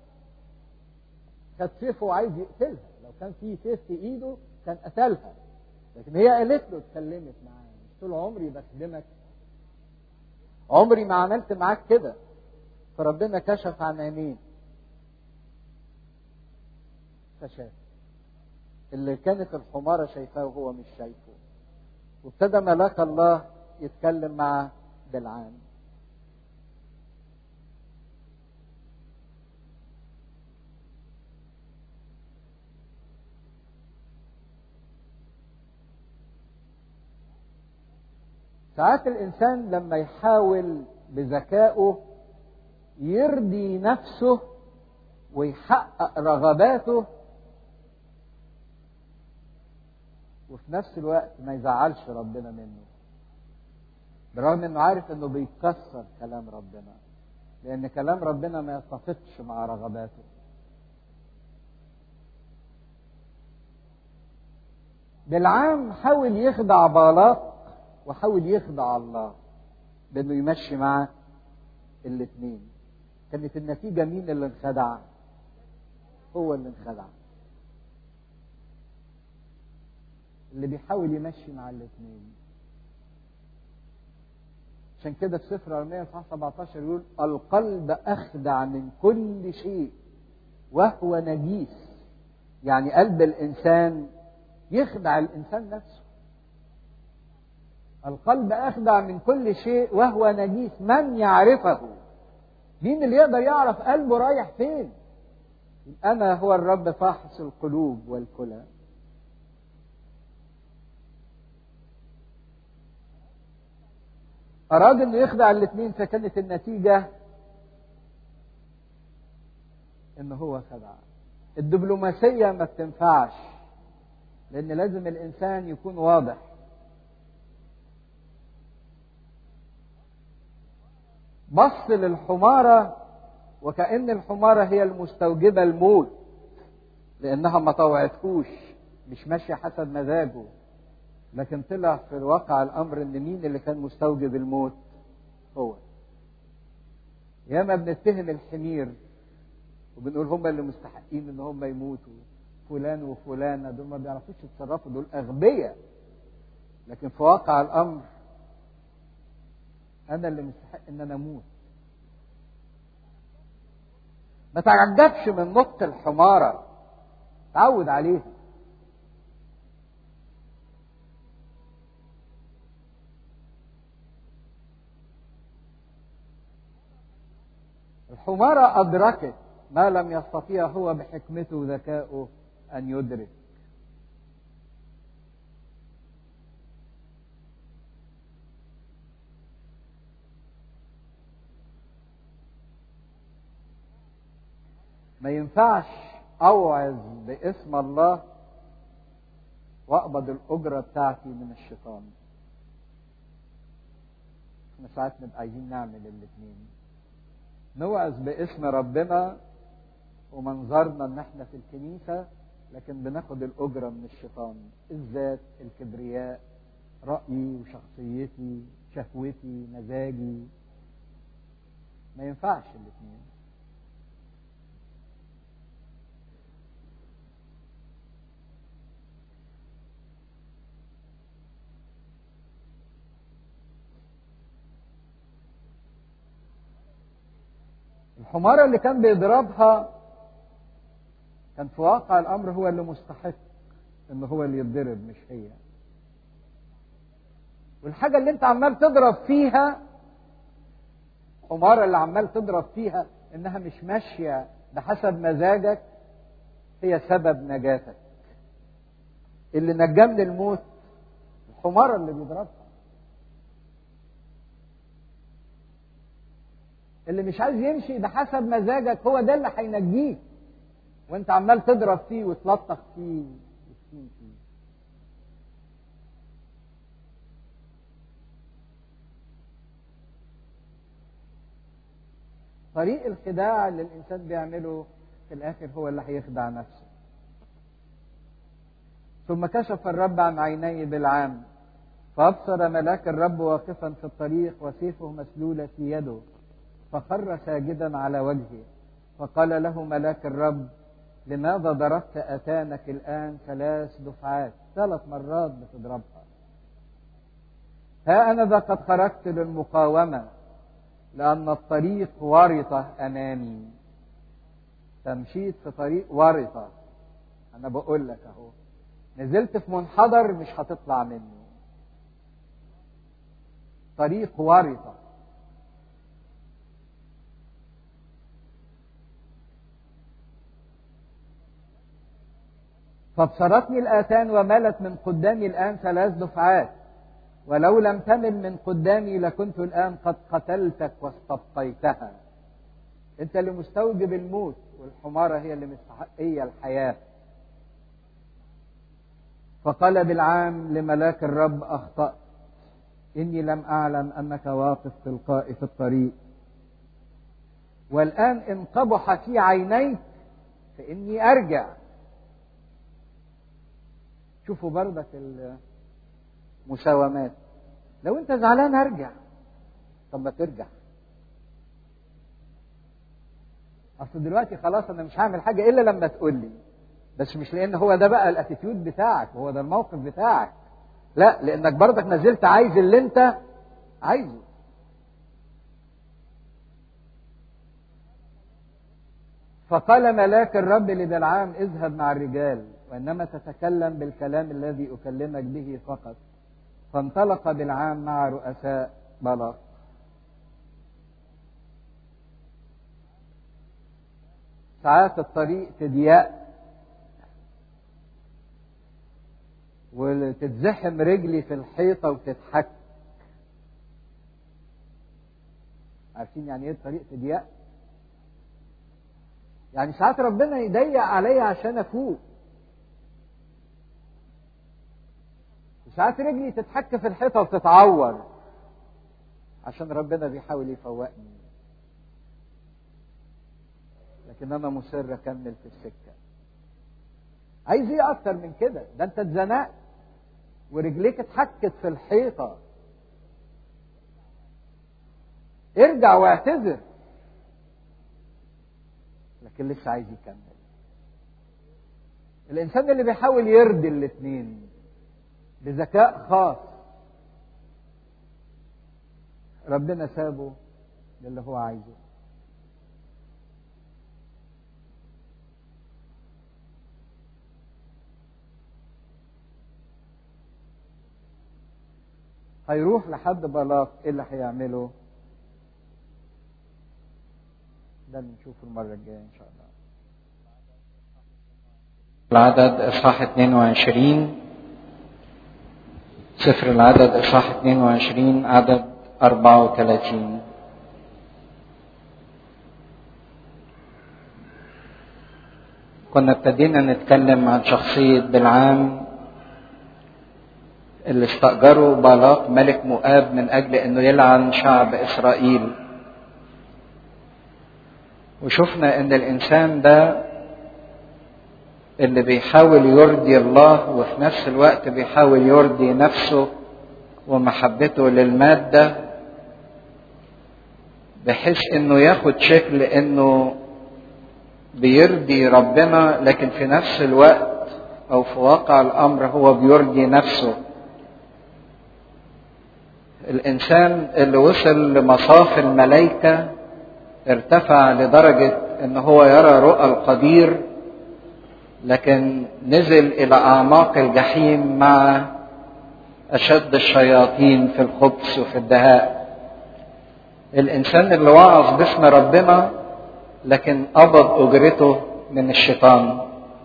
خد سيفه وعايز يقتلها لو كان في سيف في ايده كان قتلها لكن هي قالت له اتكلمت معاه طول عمري بخدمك عمري ما عملت معاك كده فربنا كشف عن عينيه فشاف اللي كانت الحمارة شايفاه وهو مش شايفه وابتدى ملاك الله يتكلم مع بالعام ساعات الإنسان لما يحاول بذكائه يرضي نفسه ويحقق رغباته وفي نفس الوقت ما يزعلش ربنا منه بالرغم انه عارف انه بيكسر كلام ربنا لان كلام ربنا ما يتفقش مع رغباته بالعام حاول يخدع بالاق وحاول يخدع الله بانه يمشي معاه الاثنين كانت النتيجه مين اللي انخدع هو اللي انخدع اللي بيحاول يمشي مع الاثنين عشان كده في سفر ارميا صح 17 يقول القلب اخدع من كل شيء وهو نجيس يعني قلب الانسان يخدع الانسان نفسه القلب أخدع من كل شيء وهو نجيس من يعرفه مين اللي يقدر يعرف قلبه رايح فين أنا هو الرب فاحص القلوب والكلى أراد أنه يخدع الاثنين فكانت النتيجة أنه هو خدع الدبلوماسية ما بتنفعش لأن لازم الإنسان يكون واضح بص للحمارة وكأن الحمارة هي المستوجبة الموت لأنها ما طوعتهوش مش ماشية حسب مزاجه لكن طلع في الواقع الأمر إن مين اللي كان مستوجب الموت هو ياما بنتهم الحمير وبنقول هم اللي مستحقين ان هم يموتوا فلان وفلانة دول ما بيعرفوش يتصرفوا دول أغبياء لكن في واقع الأمر أنا اللي مستحق إن أنا أموت ما تعجبش من نطق الحمارة تعود عليها الحمارة أدركت ما لم يستطيع هو بحكمته وذكائه أن يدرك ما ينفعش أوعظ باسم الله وأقبض الأجرة بتاعتي من الشيطان احنا ساعات نبقى عايزين نعمل الاثنين نوعظ باسم ربنا ومنظرنا ان احنا في الكنيسة لكن بناخد الأجرة من الشيطان الذات الكبرياء رأيي وشخصيتي شهوتي مزاجي ما ينفعش الاثنين الحمارة اللي كان بيضربها كان في واقع الأمر هو اللي مستحق إن هو اللي يتضرب مش هي والحاجة اللي أنت عمال تضرب فيها الحمارة اللي عمال تضرب فيها إنها مش ماشية بحسب مزاجك هي سبب نجاتك اللي نجاه من الموت الحمارة اللي بيضربها اللي مش عايز يمشي بحسب مزاجك هو ده اللي هينجيك وانت عمال تضرب فيه وتلطخ فيه وتسين فيه طريق الخداع اللي الانسان بيعمله في الاخر هو اللي هيخدع نفسه ثم كشف الرب عن عيني بالعام فابصر ملاك الرب واقفا في الطريق وسيفه مسلوله في يده فخر ساجدا على وجهه فقال له ملاك الرب لماذا ضربت أتانك الآن ثلاث دفعات ثلاث مرات بتضربها ها أنا ذا قد خرجت للمقاومة لأن الطريق ورطة أمامي فمشيت في طريق ورطة أنا بقول لك أهو نزلت في منحدر مش هتطلع منه طريق ورطة فابصرتني الآتان ومالت من قدامي الآن ثلاث دفعات ولو لم تمل من قدامي لكنت الآن قد قتلتك واستبقيتها أنت اللي مستوجب الموت والحمارة هي اللي مستحقية الحياة فقال بالعام لملاك الرب أخطأت إني لم أعلم أنك واقف تلقائي في الطريق والآن إن قبح في عينيك فإني أرجع شوفوا بردك المساومات لو انت زعلان ارجع طب ما ترجع اصل دلوقتي خلاص انا مش هعمل حاجه الا لما تقول لي بس مش لان هو ده بقى الاتيتيود بتاعك وهو ده الموقف بتاعك لا لانك بردك نزلت عايز اللي انت عايزه فقال ملاك الرب لبلعام اذهب مع الرجال وإنما تتكلم بالكلام الذي أكلمك به فقط فانطلق بالعام مع رؤساء بلاق ساعات الطريق تضيق وتتزحم رجلي في الحيطة وتتحك عارفين يعني ايه الطريق تضيق يعني ساعات ربنا يضيق عليا عشان افوق ساعات رجلي تتحك في الحيطة وتتعور عشان ربنا بيحاول يفوقني لكن انا مصر اكمل في السكة عايز ايه اكتر من كده ده انت اتزنقت ورجليك اتحكت في الحيطة ارجع واعتذر لكن لسه عايز يكمل الانسان اللي بيحاول يرضي الاثنين بذكاء خاص ربنا سابه للي هو عايزه هيروح لحد بلاط ايه اللي هيعمله ده اللي نشوفه المره الجايه ان شاء الله العدد إصحاح 22 سفر العدد إصحاح 22 عدد 34 كنا ابتدينا نتكلم عن شخصية بلعام اللي استأجره بالاق ملك مؤاب من أجل أنه يلعن شعب إسرائيل وشفنا أن الإنسان ده اللي بيحاول يرضي الله وفي نفس الوقت بيحاول يرضي نفسه ومحبته للمادة بحيث انه ياخد شكل انه بيرضي ربنا لكن في نفس الوقت او في واقع الامر هو بيرضي نفسه الانسان اللي وصل لمصاف الملائكة ارتفع لدرجة ان هو يرى رؤى القدير لكن نزل الى اعماق الجحيم مع اشد الشياطين في الخبث وفي الدهاء الانسان اللي وعظ باسم ربنا لكن قبض اجرته من الشيطان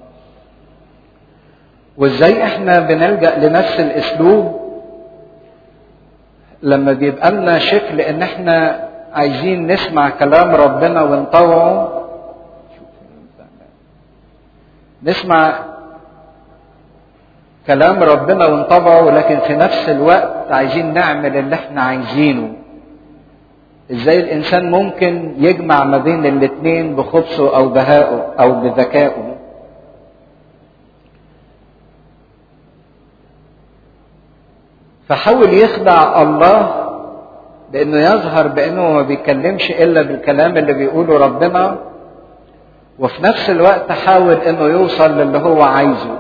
وازاي احنا بنلجا لنفس الاسلوب لما بيبقى لنا شكل ان احنا عايزين نسمع كلام ربنا ونطوعه نسمع كلام ربنا ونطبعه لكن في نفس الوقت عايزين نعمل اللي احنا عايزينه ازاي الانسان ممكن يجمع ما بين الاثنين بخبثه او بهائه او بذكائه فحاول يخدع الله بانه يظهر بانه ما بيتكلمش الا بالكلام اللي بيقوله ربنا وفي نفس الوقت حاول انه يوصل للي هو عايزه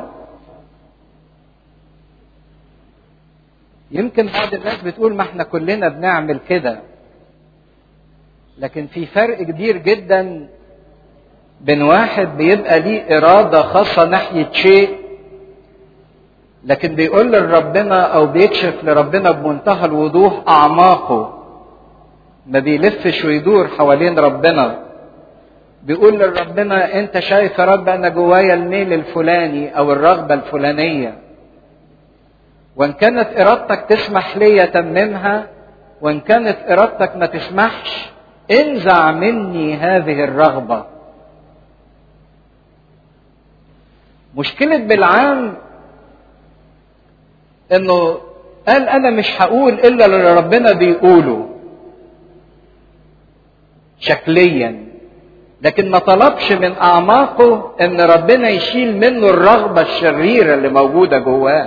يمكن بعض الناس بتقول ما احنا كلنا بنعمل كده لكن في فرق كبير جدا بين واحد بيبقى ليه إرادة خاصة ناحية شيء لكن بيقول لربنا أو بيكشف لربنا بمنتهى الوضوح أعماقه ما بيلفش ويدور حوالين ربنا بيقول لربنا انت شايف يا رب انا جوايا الميل الفلاني او الرغبه الفلانيه وان كانت ارادتك تسمح لي اتممها وان كانت ارادتك ما تسمحش انزع مني هذه الرغبه مشكله بالعام انه قال انا مش هقول الا اللي ربنا بيقوله شكليا لكن ما طلبش من اعماقه ان ربنا يشيل منه الرغبه الشريره اللي موجوده جواه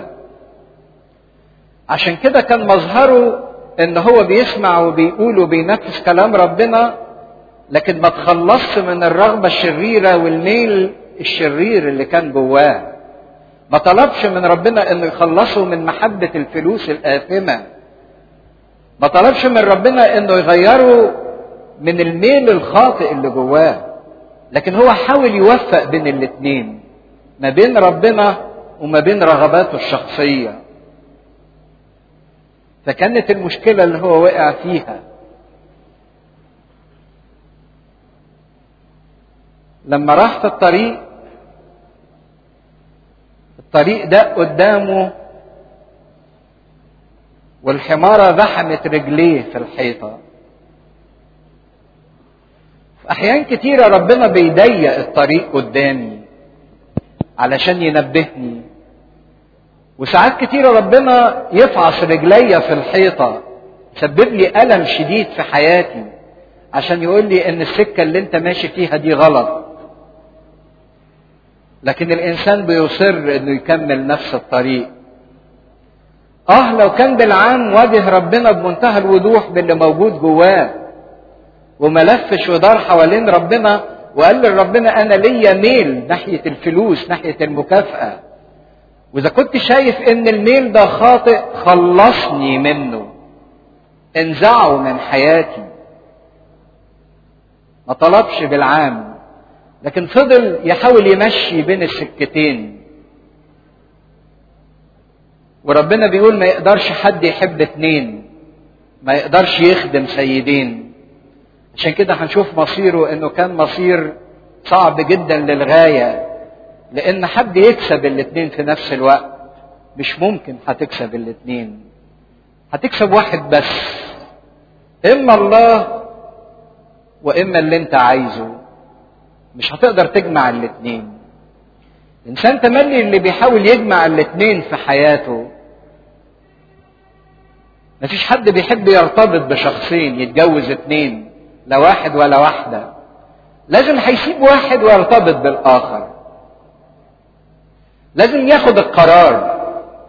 عشان كده كان مظهره ان هو بيسمع وبيقول وبينفذ كلام ربنا لكن ما تخلصش من الرغبه الشريره والميل الشرير اللي كان جواه ما طلبش من ربنا انه يخلصه من محبه الفلوس الاثمه ما طلبش من ربنا انه يغيره من الميل الخاطئ اللي جواه لكن هو حاول يوفق بين الاثنين ما بين ربنا وما بين رغباته الشخصيه فكانت المشكله اللي هو وقع فيها لما راح في الطريق الطريق ده قدامه والحمارة زحمت رجليه في الحيطة في أحيان كتيرة ربنا بيضيق الطريق قدامي علشان ينبهني وساعات كتيرة ربنا يفعص رجليا في الحيطة يسبب لي ألم شديد في حياتي عشان يقول لي إن السكة اللي أنت ماشي فيها دي غلط لكن الإنسان بيصر إنه يكمل نفس الطريق اه لو كان بالعام واجه ربنا بمنتهى الوضوح باللي موجود جواه وما لفش ودار حوالين ربنا وقال لربنا انا ليا ميل ناحيه الفلوس ناحيه المكافاه واذا كنت شايف ان الميل ده خاطئ خلصني منه انزعه من حياتي ما طلبش بالعام لكن فضل يحاول يمشي بين السكتين وربنا بيقول ما يقدرش حد يحب اتنين ما يقدرش يخدم سيدين عشان كده هنشوف مصيره انه كان مصير صعب جدا للغايه لان حد يكسب الاتنين في نفس الوقت مش ممكن هتكسب الاتنين هتكسب واحد بس اما الله واما اللي انت عايزه مش هتقدر تجمع الاتنين الانسان تملي اللي بيحاول يجمع الاتنين في حياته مفيش حد بيحب يرتبط بشخصين يتجوز اتنين لا واحد ولا واحدة لازم هيسيب واحد ويرتبط بالآخر لازم ياخد القرار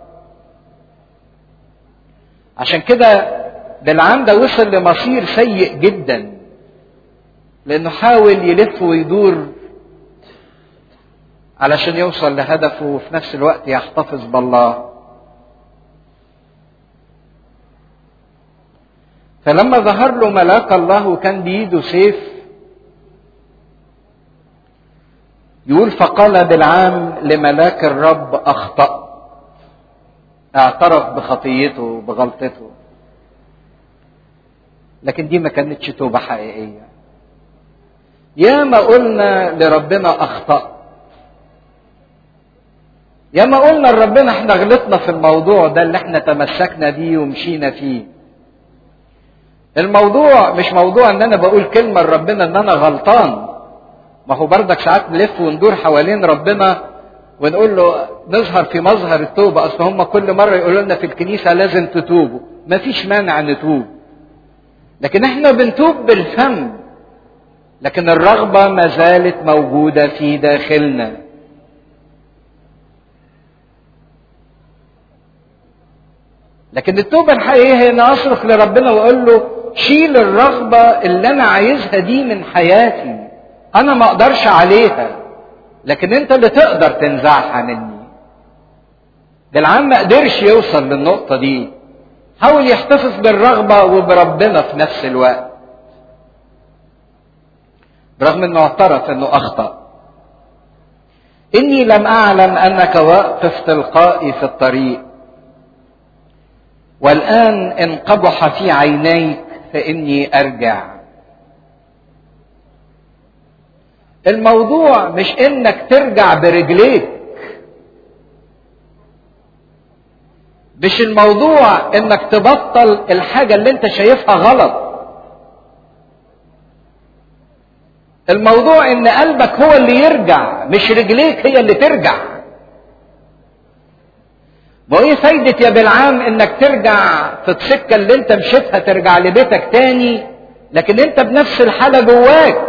عشان كده بالعام ده وصل لمصير سيء جدا لانه حاول يلف ويدور علشان يوصل لهدفه وفي نفس الوقت يحتفظ بالله فلما ظهر له ملاك الله وكان بيده سيف يقول فقال بالعام لملاك الرب اخطأ اعترف بخطيته بغلطته لكن دي ما كانتش توبة حقيقية يا ما قلنا لربنا اخطأ يا ما قلنا لربنا احنا غلطنا في الموضوع ده اللي احنا تمسكنا بيه ومشينا فيه الموضوع مش موضوع ان انا بقول كلمة لربنا ان انا غلطان ما هو بردك ساعات نلف وندور حوالين ربنا ونقول له نظهر في مظهر التوبة اصل هم كل مرة يقولوا لنا في الكنيسة لازم تتوبوا ما فيش مانع نتوب لكن احنا بنتوب بالفم لكن الرغبة ما زالت موجودة في داخلنا لكن التوبة الحقيقية هي ان اصرخ لربنا واقول له شيل الرغبة اللي انا عايزها دي من حياتي انا ما اقدرش عليها لكن انت اللي تقدر تنزعها مني بالعام ما قدرش يوصل للنقطة دي حاول يحتفظ بالرغبة وبربنا في نفس الوقت برغم انه اعترف انه اخطأ اني لم اعلم انك واقف تلقائي في الطريق والان ان قبح في عينيك فاني ارجع الموضوع مش انك ترجع برجليك مش الموضوع انك تبطل الحاجه اللي انت شايفها غلط الموضوع ان قلبك هو اللي يرجع مش رجليك هي اللي ترجع ما ايه فايدة يا بالعام انك ترجع في السكة اللي انت مشيتها ترجع لبيتك تاني لكن انت بنفس الحالة جواك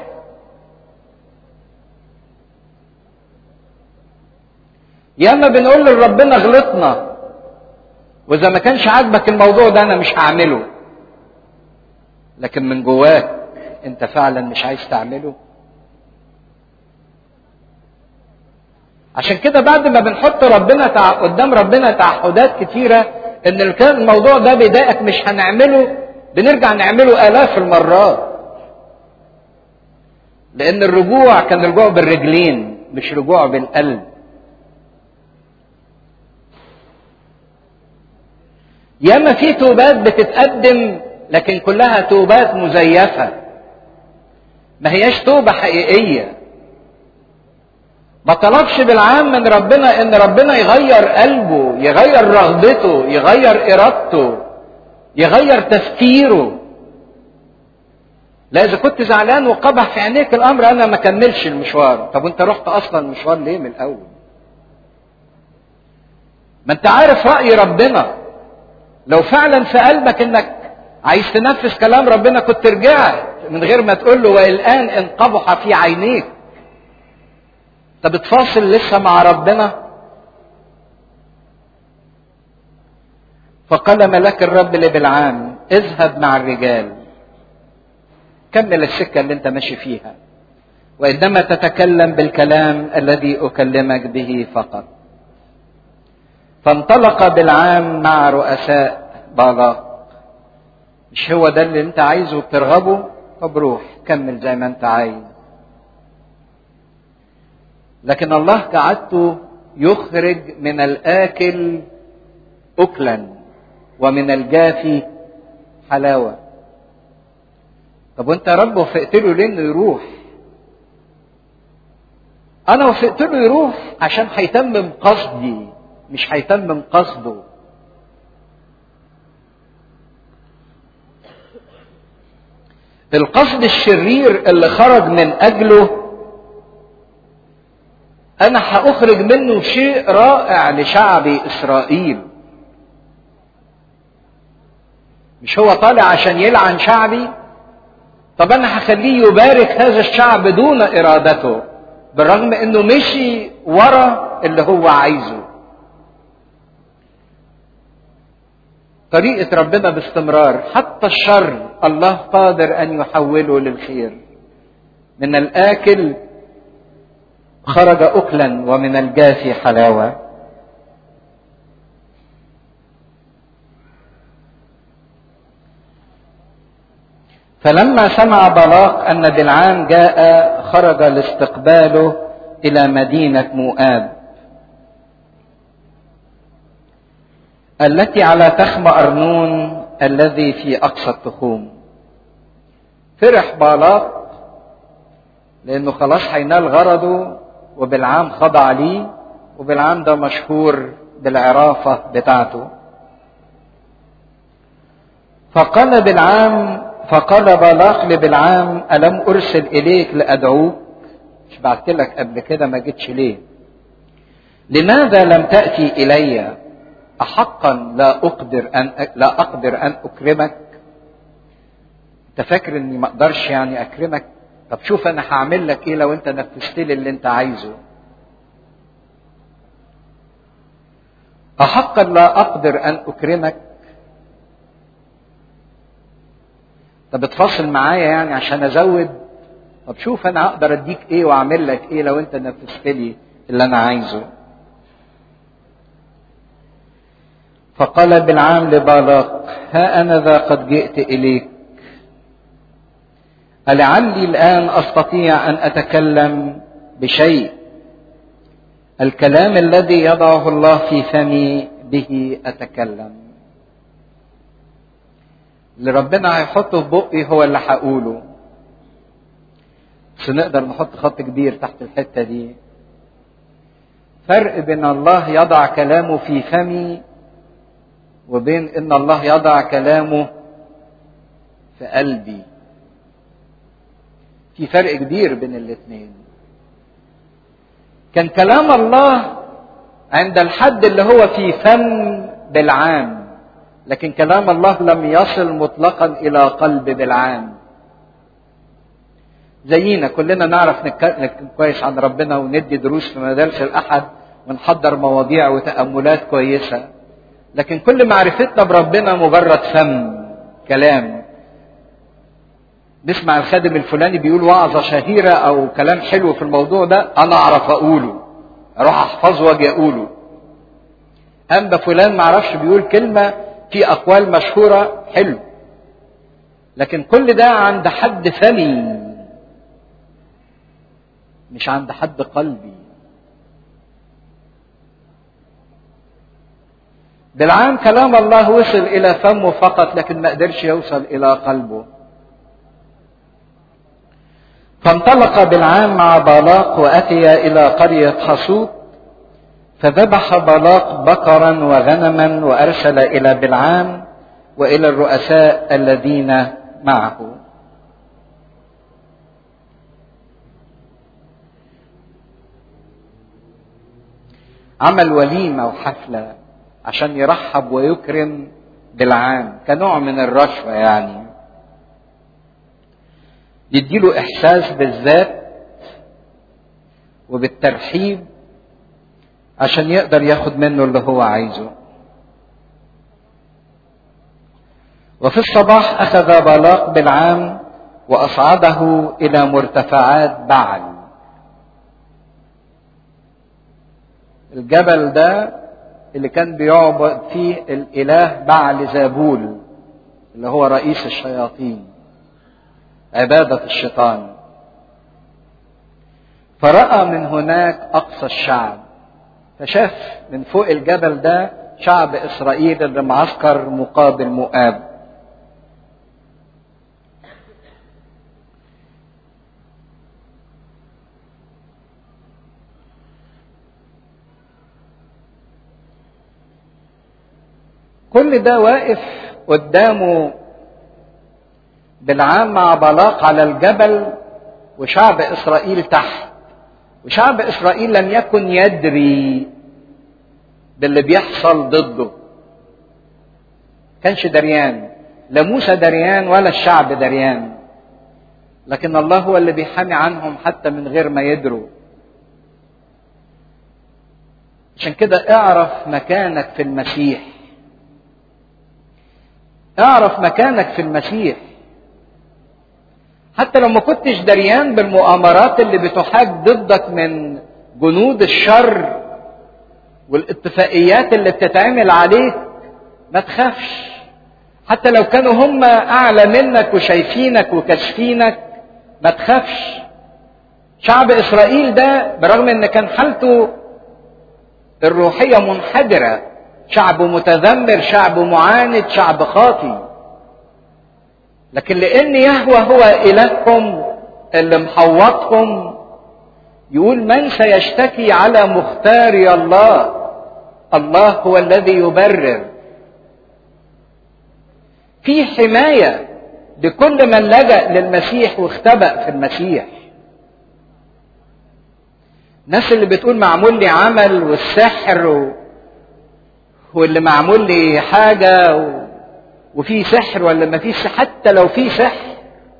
ياما بنقول لربنا غلطنا واذا ما كانش عاجبك الموضوع ده انا مش هعمله لكن من جواك انت فعلا مش عايز تعمله عشان كده بعد ما بنحط ربنا تع... قدام ربنا تعهدات كتيره ان كان الموضوع ده بيضايقك مش هنعمله بنرجع نعمله الاف المرات لان الرجوع كان رجوع بالرجلين مش رجوع بالقلب ياما في توبات بتتقدم لكن كلها توبات مزيفه ما هياش توبه حقيقيه ما طلبش بالعام من ربنا ان ربنا يغير قلبه يغير رغبته يغير ارادته يغير تفكيره لا اذا كنت زعلان وقبح في عينيك الامر انا ما كملش المشوار طب وانت رحت اصلا المشوار ليه من الاول ما انت عارف راي ربنا لو فعلا في قلبك انك عايز تنفذ كلام ربنا كنت رجعت من غير ما تقول له والان ان قبح في عينيك انت بتفاصل لسه مع ربنا فقال ملاك الرب لبلعام اذهب مع الرجال كمل السكه اللي انت ماشي فيها وإنما تتكلم بالكلام الذي أكلمك به فقط فانطلق بالعام مع رؤساء بالاق مش هو ده اللي انت عايزه وبترغبه طب روح كمل زي ما انت عايز لكن الله كعادته يخرج من الآكل أكلا ومن الجافي حلاوة طب وانت يا رب وفقت له ليه انه يروح انا وفقت له يروح عشان هيتمم قصدي مش هيتمم قصده القصد الشرير اللي خرج من اجله انا هاخرج منه شيء رائع لشعب اسرائيل مش هو طالع عشان يلعن شعبي طب انا هخليه يبارك هذا الشعب دون ارادته بالرغم انه مشي ورا اللي هو عايزه طريقة ربنا باستمرار حتى الشر الله قادر أن يحوله للخير من الآكل خرج أكلا ومن الجافي حلاوة فلما سمع بلاق أن بلعام جاء خرج لاستقباله إلى مدينة مؤاب التي على تخم أرنون الذي في أقصى التخوم فرح بالاق لأنه خلاص هينال غرضه وبالعام خضع ليه وبالعام ده مشهور بالعرافة بتاعته فقال بالعام فقال بالاق لبلعام ألم أرسل إليك لأدعوك مش بعت لك قبل كده ما جيتش ليه لماذا لم تأتي إلي أحقا لا أقدر أن لا أقدر أن أكرمك أنت فاكر إني ما أقدرش يعني أكرمك طب شوف أنا هعمل لك إيه لو أنت نفذت لي اللي أنت عايزه أحقا لا أقدر أن أكرمك طب بتفاصل معايا يعني عشان أزود طب شوف أنا أقدر أديك إيه وأعمل لك إيه لو أنت نفذت لي اللي أنا عايزه فقال بالعام لبالاق ها أنا ذا قد جئت إليك ألعلي الآن أستطيع أن أتكلم بشيء الكلام الذي يضعه الله في فمي به أتكلم اللي ربنا هيحطه في بقي هو اللي هقوله بس نقدر نحط خط كبير تحت الحتة دي فرق بين الله يضع كلامه في فمي وبين ان الله يضع كلامه في قلبي في فرق كبير بين الاثنين كان كلام الله عند الحد اللي هو في فم بالعام لكن كلام الله لم يصل مطلقا الى قلب بالعام زينا كلنا نعرف نتكلم كويس عن ربنا وندي دروس في مدارس الاحد ونحضر مواضيع وتاملات كويسه لكن كل معرفتنا بربنا مجرد فم كلام نسمع الخادم الفلاني بيقول وعظه شهيره او كلام حلو في الموضوع ده انا اعرف اقوله اروح احفظه واجي اقوله اما فلان ما اعرفش بيقول كلمه في اقوال مشهوره حلو لكن كل ده عند حد فمي مش عند حد قلبي بالعام كلام الله وصل الى فمه فقط لكن ما قدرش يوصل الى قلبه فانطلق بالعام مع بالاق واتي الى قريه حصوت فذبح بالاق بقرا وغنما وارسل الى بالعام والى الرؤساء الذين معه عمل وليمه وحفله عشان يرحب ويكرم بالعام كنوع من الرشوة يعني يديله إحساس بالذات وبالترحيب عشان يقدر ياخد منه اللي هو عايزه وفي الصباح أخذ بالاق بالعام واصعده الى مرتفعات بعل الجبل ده اللي كان بيعبد فيه الاله بعل زابول اللي هو رئيس الشياطين عباده الشيطان فراى من هناك اقصى الشعب فشاف من فوق الجبل ده شعب اسرائيل اللي معسكر مقابل مؤاب كل ده واقف قدامه بالعام مع بلاق على الجبل وشعب اسرائيل تحت وشعب اسرائيل لم يكن يدري باللي بيحصل ضده كانش دريان لا موسى دريان ولا الشعب دريان لكن الله هو اللي بيحامي عنهم حتى من غير ما يدروا عشان كده اعرف مكانك في المسيح اعرف مكانك في المسيح حتى لو ما كنتش دريان بالمؤامرات اللي بتحاج ضدك من جنود الشر والاتفاقيات اللي بتتعمل عليك ما تخافش حتى لو كانوا هم اعلى منك وشايفينك وكاشفينك ما تخافش شعب اسرائيل ده برغم ان كان حالته الروحيه منحدره شعب متذمر شعب معاند شعب خاطي لكن لان يهوى هو الهكم اللي محوطهم يقول من سيشتكي على مختاري الله الله هو الذي يبرر في حمايه لكل من لجا للمسيح واختبأ في المسيح الناس اللي بتقول معمول لي عمل والسحر و... واللي معمول لي حاجه و... وفي سحر ولا ما فيش حتى لو في سحر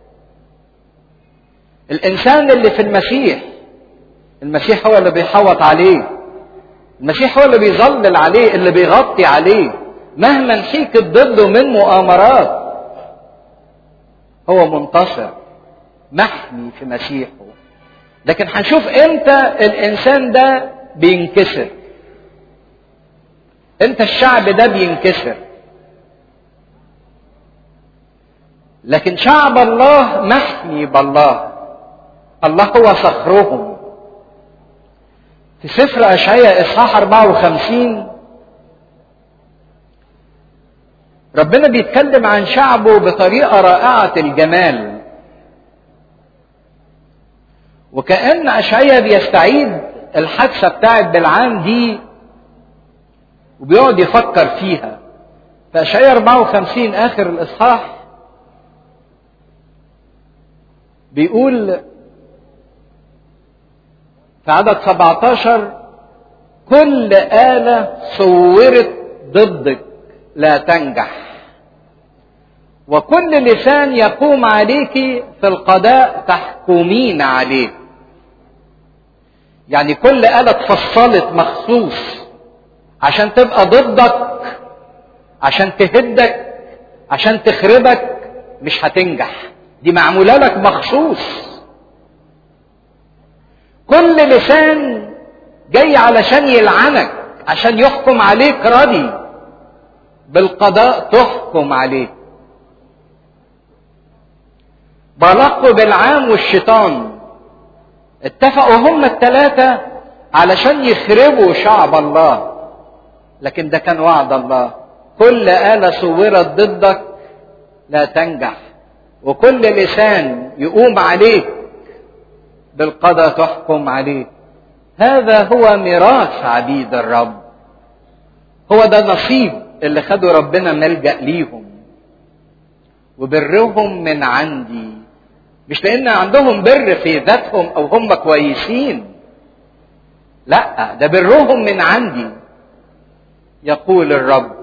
الانسان اللي في المسيح المسيح هو اللي بيحوط عليه المسيح هو اللي بيظلل عليه اللي بيغطي عليه مهما انحيكت ضده من مؤامرات هو منتصر محمي في مسيحه لكن هنشوف امتى الانسان ده بينكسر امتى الشعب ده بينكسر لكن شعب الله محمي بالله الله هو صخرهم في سفر أشعياء إصحاح 54 ربنا بيتكلم عن شعبه بطريقة رائعة الجمال وكأن أشعياء بيستعيد الحادثة بتاعت بالعام دي وبيقعد يفكر فيها في أشعياء 54 آخر الإصحاح بيقول في عدد 17 كل آلة صورت ضدك لا تنجح وكل لسان يقوم عليك في القضاء تحكمين عليه يعني كل آلة اتفصلت مخصوص عشان تبقى ضدك عشان تهدك عشان تخربك مش هتنجح دي معمولة لك مخصوص كل لسان جاي علشان يلعنك عشان يحكم عليك راضي بالقضاء تحكم عليه بلاق بالعام والشيطان اتفقوا هم الثلاثة علشان يخربوا شعب الله لكن ده كان وعد الله كل آلة صورت ضدك لا تنجح وكل لسان يقوم عليك بالقضاء تحكم عليه هذا هو ميراث عبيد الرب هو ده نصيب اللي خدوا ربنا ملجأ ليهم وبرهم من عندي مش لان عندهم بر في ذاتهم او هم كويسين لا ده برهم من عندي يقول الرب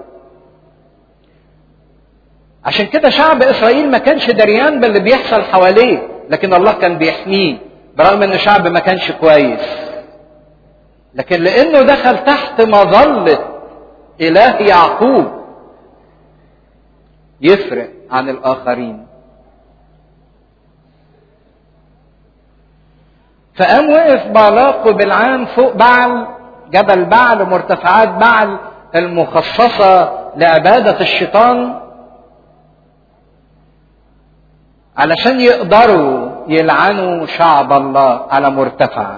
عشان كده شعب اسرائيل ما كانش دريان باللي بيحصل حواليه لكن الله كان بيحميه برغم ان الشعب ما كانش كويس لكن لانه دخل تحت مظله اله يعقوب يفرق عن الاخرين فقام وقف بالاق وبلعام فوق بعل جبل بعل مرتفعات بعل جبل بعل مرتفعات بعل المخصصة لعبادة الشيطان علشان يقدروا يلعنوا شعب الله على مرتفع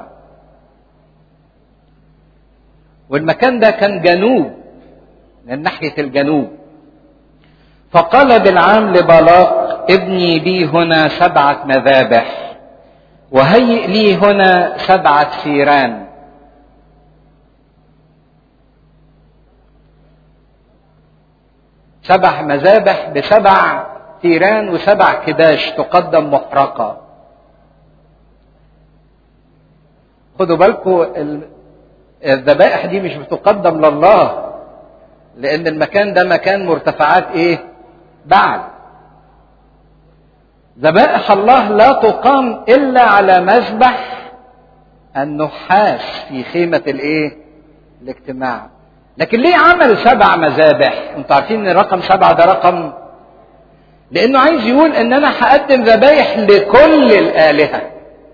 والمكان ده كان جنوب من ناحية الجنوب فقال بالعام لبلاق ابني لي هنا سبعة مذابح وهيئ لي هنا سبعة ثيران سبع مذابح بسبع ثيران وسبع كداش تقدم محرقة خدوا بالكم الذبائح دي مش بتقدم لله لان المكان ده مكان مرتفعات ايه بعد ذبائح الله لا تقام الا على مذبح النحاس في خيمة الايه الاجتماع لكن ليه عمل سبع مذابح انتوا عارفين ان رقم سبعة ده رقم لانه عايز يقول ان انا هقدم ذبايح لكل الالهه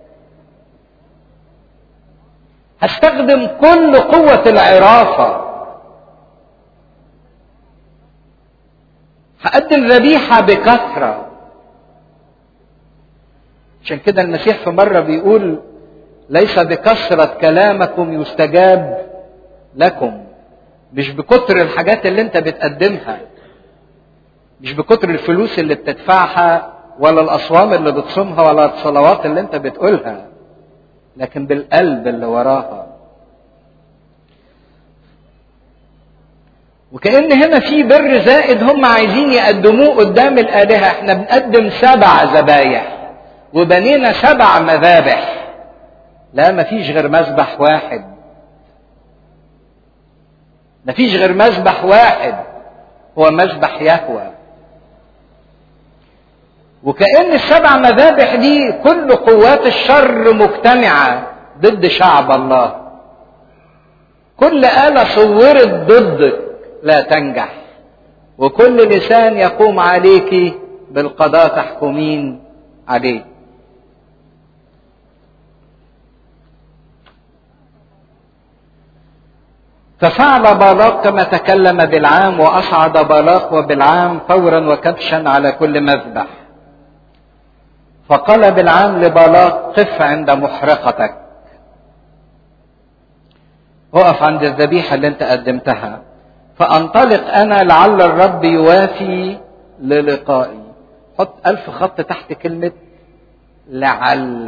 هستخدم كل قوه العرافه هقدم ذبيحه بكثره عشان كده المسيح في مره بيقول ليس بكثره كلامكم يستجاب لكم مش بكتر الحاجات اللي انت بتقدمها مش بكتر الفلوس اللي بتدفعها ولا الاصوام اللي بتصومها ولا الصلوات اللي انت بتقولها لكن بالقلب اللي وراها وكأن هنا في بر زائد هم عايزين يقدموه قدام الآلهة احنا بنقدم سبع ذبايح وبنينا سبع مذابح لا مفيش غير مذبح واحد مفيش غير مذبح واحد هو مذبح يهوه وكأن السبع مذابح دي كل قوات الشر مجتمعة ضد شعب الله كل آلة صورت ضدك لا تنجح وكل لسان يقوم عليك بالقضاء تحكمين عليه ففعل بالاق كما تكلم بالعام وأصعد بالاق وبالعام فورا وكبشا على كل مذبح فقال بالعام لبالاق قف عند محرقتك اقف عند الذبيحة اللي انت قدمتها فانطلق انا لعل الرب يوافي للقائي حط الف خط تحت كلمة لعل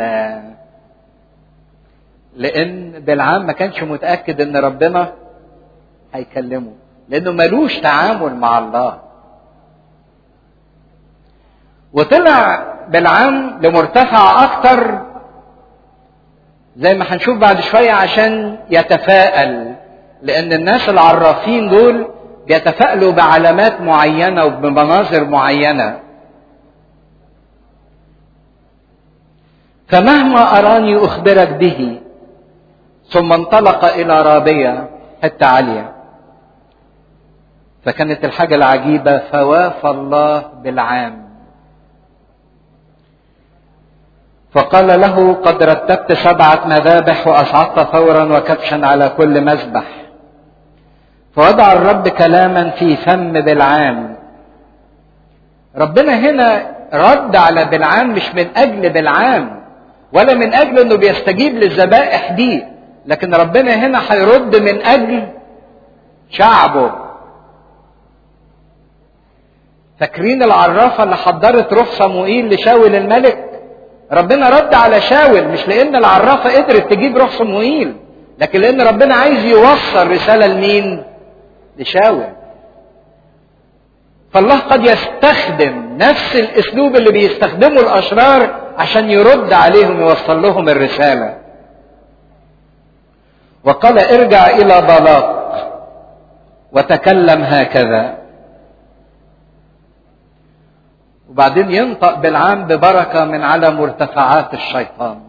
لان بالعام ما كانش متأكد ان ربنا هيكلمه لانه ملوش تعامل مع الله وطلع بالعام لمرتفع اكتر زي ما هنشوف بعد شوية عشان يتفائل لان الناس العرافين دول بيتفائلوا بعلامات معينة وبمناظر معينة فمهما أراني أخبرك به ثم انطلق إلى رابية حتة عالية فكانت الحاجة العجيبة فوافى الله بالعام فقال له قد رتبت سبعة مذابح وأصعدت فورا وكبشا على كل مذبح فوضع الرب كلاما في فم بالعام ربنا هنا رد على بالعام مش من أجل بالعام ولا من أجل أنه بيستجيب للذبائح دي لكن ربنا هنا هيرد من أجل شعبه فاكرين العرافة اللي حضرت روح صموئيل لشاول الملك ربنا رد على شاول مش لان العرافه قدرت تجيب روح صموئيل لكن لان ربنا عايز يوصل رساله لمين لشاول فالله قد يستخدم نفس الاسلوب اللي بيستخدمه الاشرار عشان يرد عليهم يوصل لهم الرساله وقال ارجع الى بلاق وتكلم هكذا وبعدين ينطق بالعام ببركة من على مرتفعات الشيطان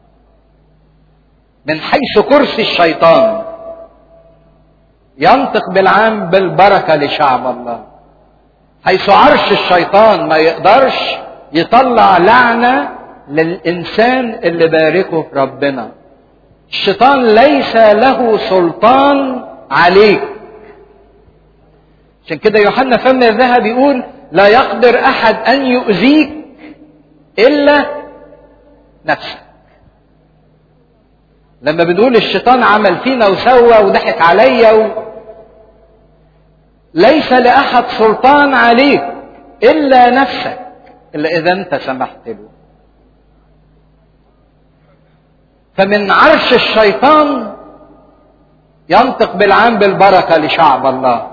من حيث كرسي الشيطان ينطق بالعام بالبركة لشعب الله حيث عرش الشيطان ما يقدرش يطلع لعنة للإنسان اللي باركه ربنا الشيطان ليس له سلطان عليك عشان كده يوحنا فم الذهب يقول لا يقدر أحد أن يؤذيك إلا نفسك لما بنقول الشيطان عمل فينا وسوى وضحك عليا و... ليس لأحد سلطان عليك إلا نفسك إلا إذا أنت سمحت له فمن عرش الشيطان ينطق بالعام بالبركة لشعب الله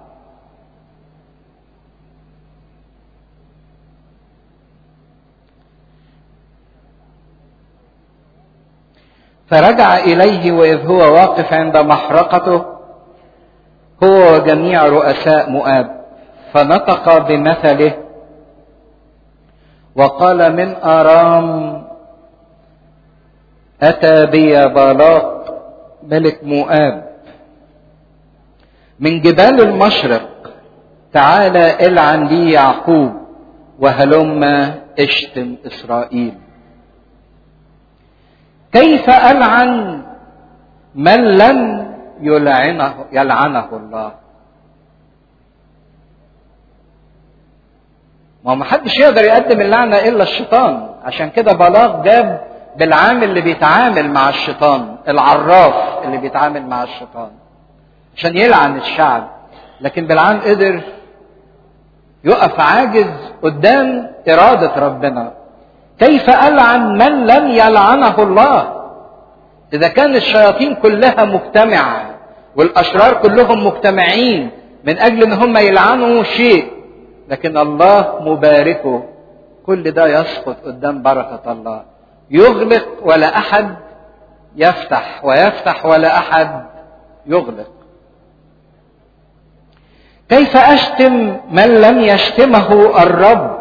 فرجع إليه وإذ هو واقف عند محرقته هو وجميع رؤساء مؤاب فنطق بمثله وقال من أرام أتى بي بالاق ملك مؤاب من جبال المشرق تعالى العن لي يعقوب وهلم اشتم إسرائيل كيف ألعن من لم يلعنه يلعنه الله ما هو محدش يقدر يقدم اللعنة إلا الشيطان عشان كده بلاغ جاب بالعام اللي بيتعامل مع الشيطان العراف اللي بيتعامل مع الشيطان عشان يلعن الشعب لكن بالعام قدر يقف عاجز قدام إرادة ربنا كيف ألعن من لم يلعنه الله إذا كان الشياطين كلها مجتمعة والأشرار كلهم مجتمعين من أجل إن هم يلعنوا شيء لكن الله مباركه كل ده يسقط قدام بركة الله يغلق ولا أحد يفتح ويفتح ولا أحد يغلق كيف أشتم من لم يشتمه الرب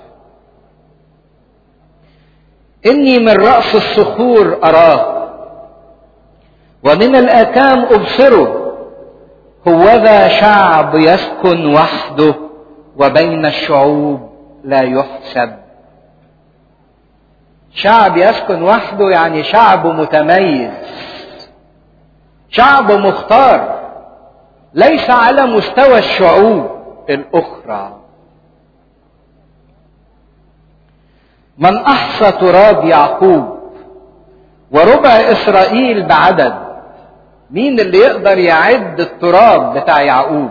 إني من رأس الصخور أراه ومن الآكام أبصره هوذا شعب يسكن وحده وبين الشعوب لا يحسب شعب يسكن وحده يعني شعب متميز شعب مختار ليس على مستوى الشعوب الاخرى من احصى تراب يعقوب وربع اسرائيل بعدد مين اللي يقدر يعد التراب بتاع يعقوب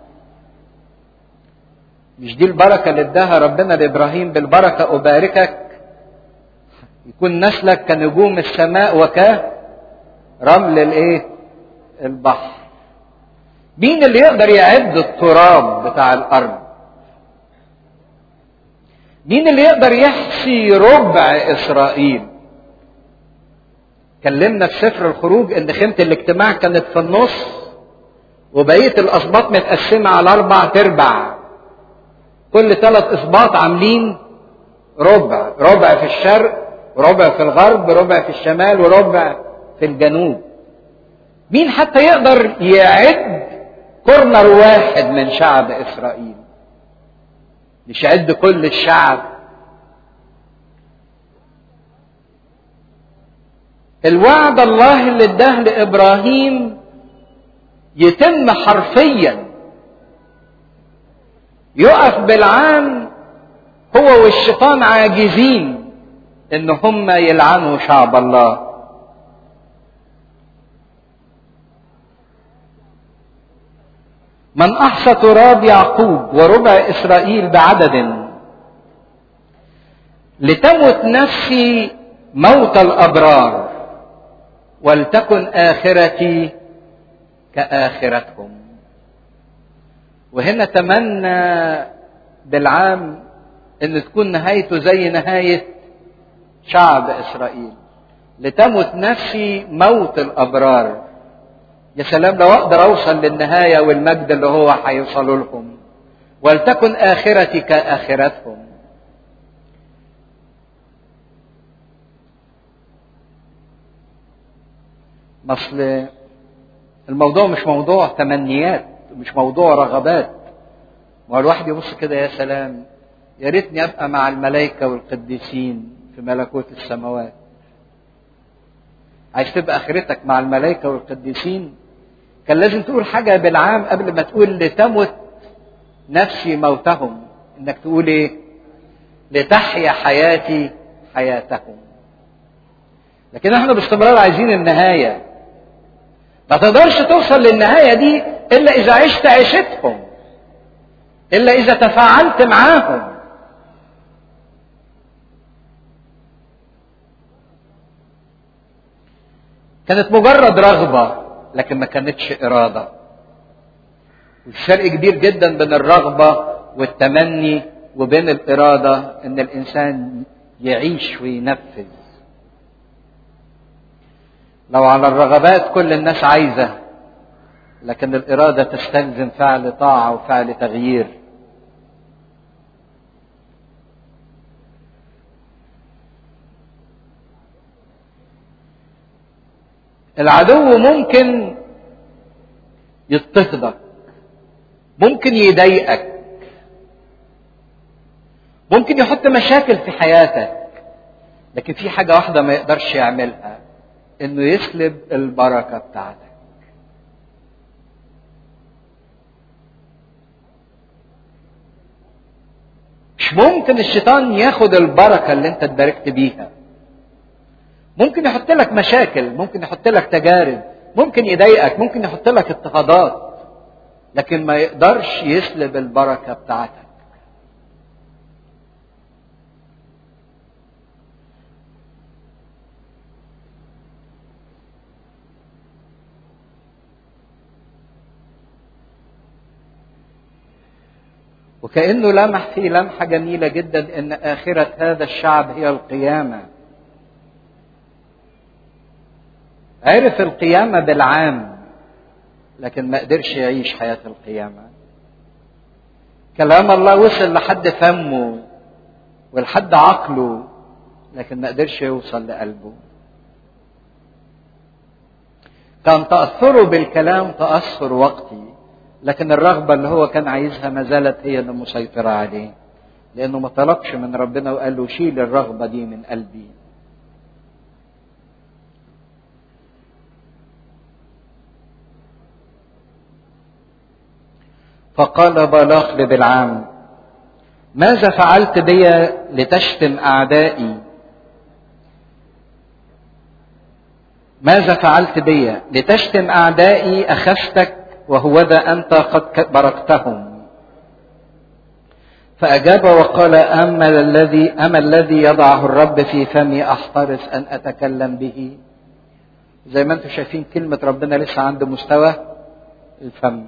مش دي البركه اللي اداها ربنا لابراهيم بالبركه اباركك يكون نسلك كنجوم السماء وكرمل الايه البحر مين اللي يقدر يعد التراب بتاع الارض مين اللي يقدر يحصي ربع اسرائيل كلمنا في سفر الخروج ان خيمه الاجتماع كانت في النص وبقيه الاسباط متقسمه على اربع تربع كل ثلاث اسباط عاملين ربع ربع في الشرق وربع في الغرب ربع في الشمال وربع في الجنوب مين حتى يقدر يعد كورنر واحد من شعب اسرائيل مش يعد كل الشعب الوعد الله اللي اداه لابراهيم يتم حرفيا يقف بالعام هو والشيطان عاجزين ان هم يلعنوا شعب الله من احصى تراب يعقوب وربع اسرائيل بعدد لتمت نفسي موت الابرار ولتكن اخرتي كاخرتهم وهنا تمنى بالعام ان تكون نهايته زي نهايه شعب اسرائيل لتمت نفسي موت الابرار يا سلام لو اقدر اوصل للنهايه والمجد اللي هو هيوصلوا لهم ولتكن اخرتي كاخرتهم اصل الموضوع مش موضوع تمنيات مش موضوع رغبات ما الواحد يبص كده يا سلام يا ريتني ابقى مع الملائكه والقديسين في في ملكوت السماوات عايز تبقى اخرتك مع الملائكه والقديسين كان لازم تقول حاجه بالعام قبل ما تقول لتمت نفسي موتهم انك تقول ايه لتحيا حياتي حياتهم لكن احنا باستمرار عايزين النهايه ما تقدرش توصل للنهايه دي الا اذا عشت عيشتهم الا اذا تفاعلت معاهم كانت مجرد رغبه لكن ما كانتش اراده والفرق كبير جدا بين الرغبه والتمني وبين الاراده ان الانسان يعيش وينفذ لو على الرغبات كل الناس عايزه لكن الاراده تستلزم فعل طاعه وفعل تغيير العدو ممكن يضطهدك ممكن يضايقك ممكن يحط مشاكل في حياتك لكن في حاجة واحدة ما يقدرش يعملها انه يسلب البركة بتاعتك مش ممكن الشيطان ياخد البركة اللي انت اتباركت بيها ممكن يحط لك مشاكل ممكن يحط لك تجارب ممكن يضايقك ممكن يحط لك اضطهادات لكن ما يقدرش يسلب البركة بتاعتك وكأنه لمح فيه لمحة جميلة جدا إن آخرة هذا الشعب هي القيامة. عرف القيامة بالعام لكن ما قدرش يعيش حياة القيامة. كلام الله وصل لحد فمه ولحد عقله لكن ما قدرش يوصل لقلبه. كان تأثره بالكلام تأثر وقتي لكن الرغبة اللي هو كان عايزها ما زالت هي اللي مسيطرة عليه لأنه ما طلبش من ربنا وقال له شيل الرغبة دي من قلبي فقال بالاق لبلعام ماذا فعلت بي لتشتم أعدائي ماذا فعلت بي لتشتم أعدائي أخذتك وهوذا أنت قد بركتهم فأجاب وقال أما الذي أما الذي يضعه الرب في فمي أحترس أن أتكلم به زي ما أنتم شايفين كلمة ربنا لسه عند مستوى الفم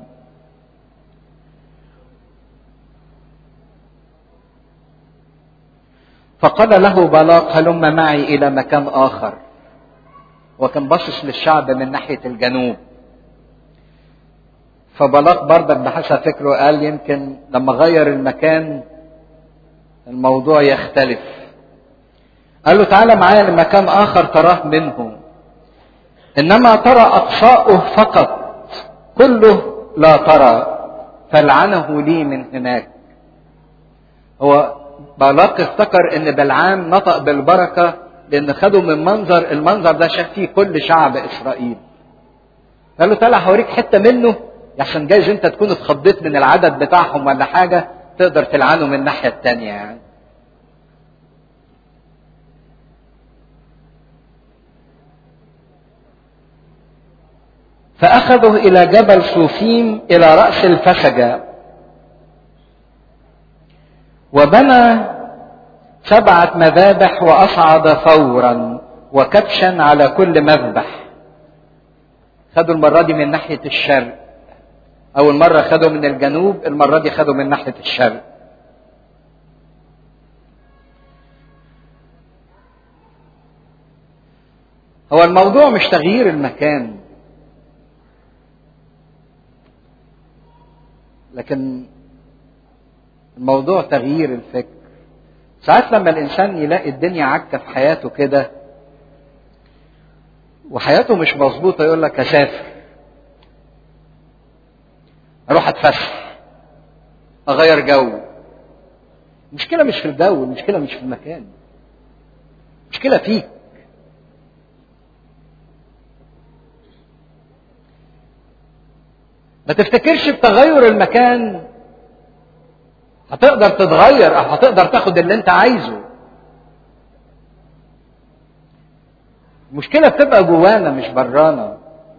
فقال له بلاق هلم معي إلى مكان آخر وكان باصص للشعب من ناحية الجنوب فبلاق بردك بحسب فكره قال يمكن لما غير المكان الموضوع يختلف قال له تعالى معايا لمكان اخر تراه منه انما ترى اقصاؤه فقط كله لا ترى فلعنه لي من هناك هو بلاق افتكر ان بلعام نطق بالبركه لان خده من منظر المنظر ده شاف فيه كل شعب اسرائيل قال له تعالى هوريك حته منه عشان جايز انت تكون اتخضيت من العدد بتاعهم ولا حاجه تقدر تلعنه من الناحيه التانيه يعني فأخذه إلى جبل صوفيم إلى رأس الفسجة وبنى سبعة مذابح وأصعد فورا وكبشا على كل مذبح خدوا المرة دي من ناحية الشرق أول مرة خدوا من الجنوب المرة دي خدوا من ناحية الشرق هو الموضوع مش تغيير المكان لكن الموضوع تغيير الفكر ساعات لما الانسان يلاقي الدنيا عكه في حياته كده وحياته مش مظبوطه يقول لك اسافر اروح اتفسح اغير جو المشكله مش في الجو المشكله مش في المكان مشكله فيك ما تفتكرش بتغير المكان هتقدر تتغير او هتقدر تاخد اللي انت عايزه المشكله بتبقى جوانا مش برانا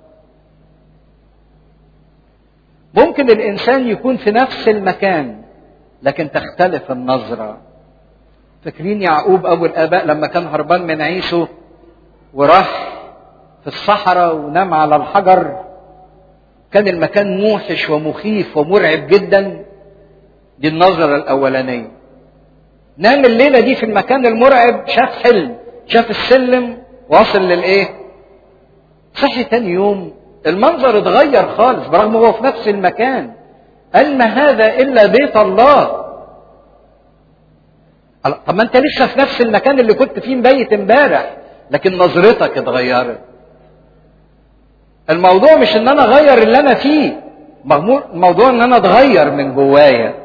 ممكن الانسان يكون في نفس المكان لكن تختلف النظره فاكرين يعقوب ابو الاباء لما كان هربان من عيسو وراح في الصحراء ونام على الحجر كان المكان موحش ومخيف ومرعب جدا دي النظرة الأولانية نام الليلة دي في المكان المرعب شاف حلم شاف السلم واصل للإيه صحي تاني يوم المنظر اتغير خالص برغم هو في نفس المكان قال ما هذا إلا بيت الله طب ما انت لسه في نفس المكان اللي كنت فيه مبيت امبارح لكن نظرتك اتغيرت الموضوع مش ان انا اغير اللي انا فيه الموضوع ان انا اتغير من جوايا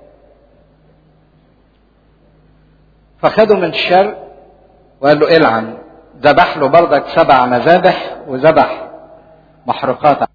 فخده من الشرق وقال له العن ذبح له بردك سبع مذابح وذبح محرقات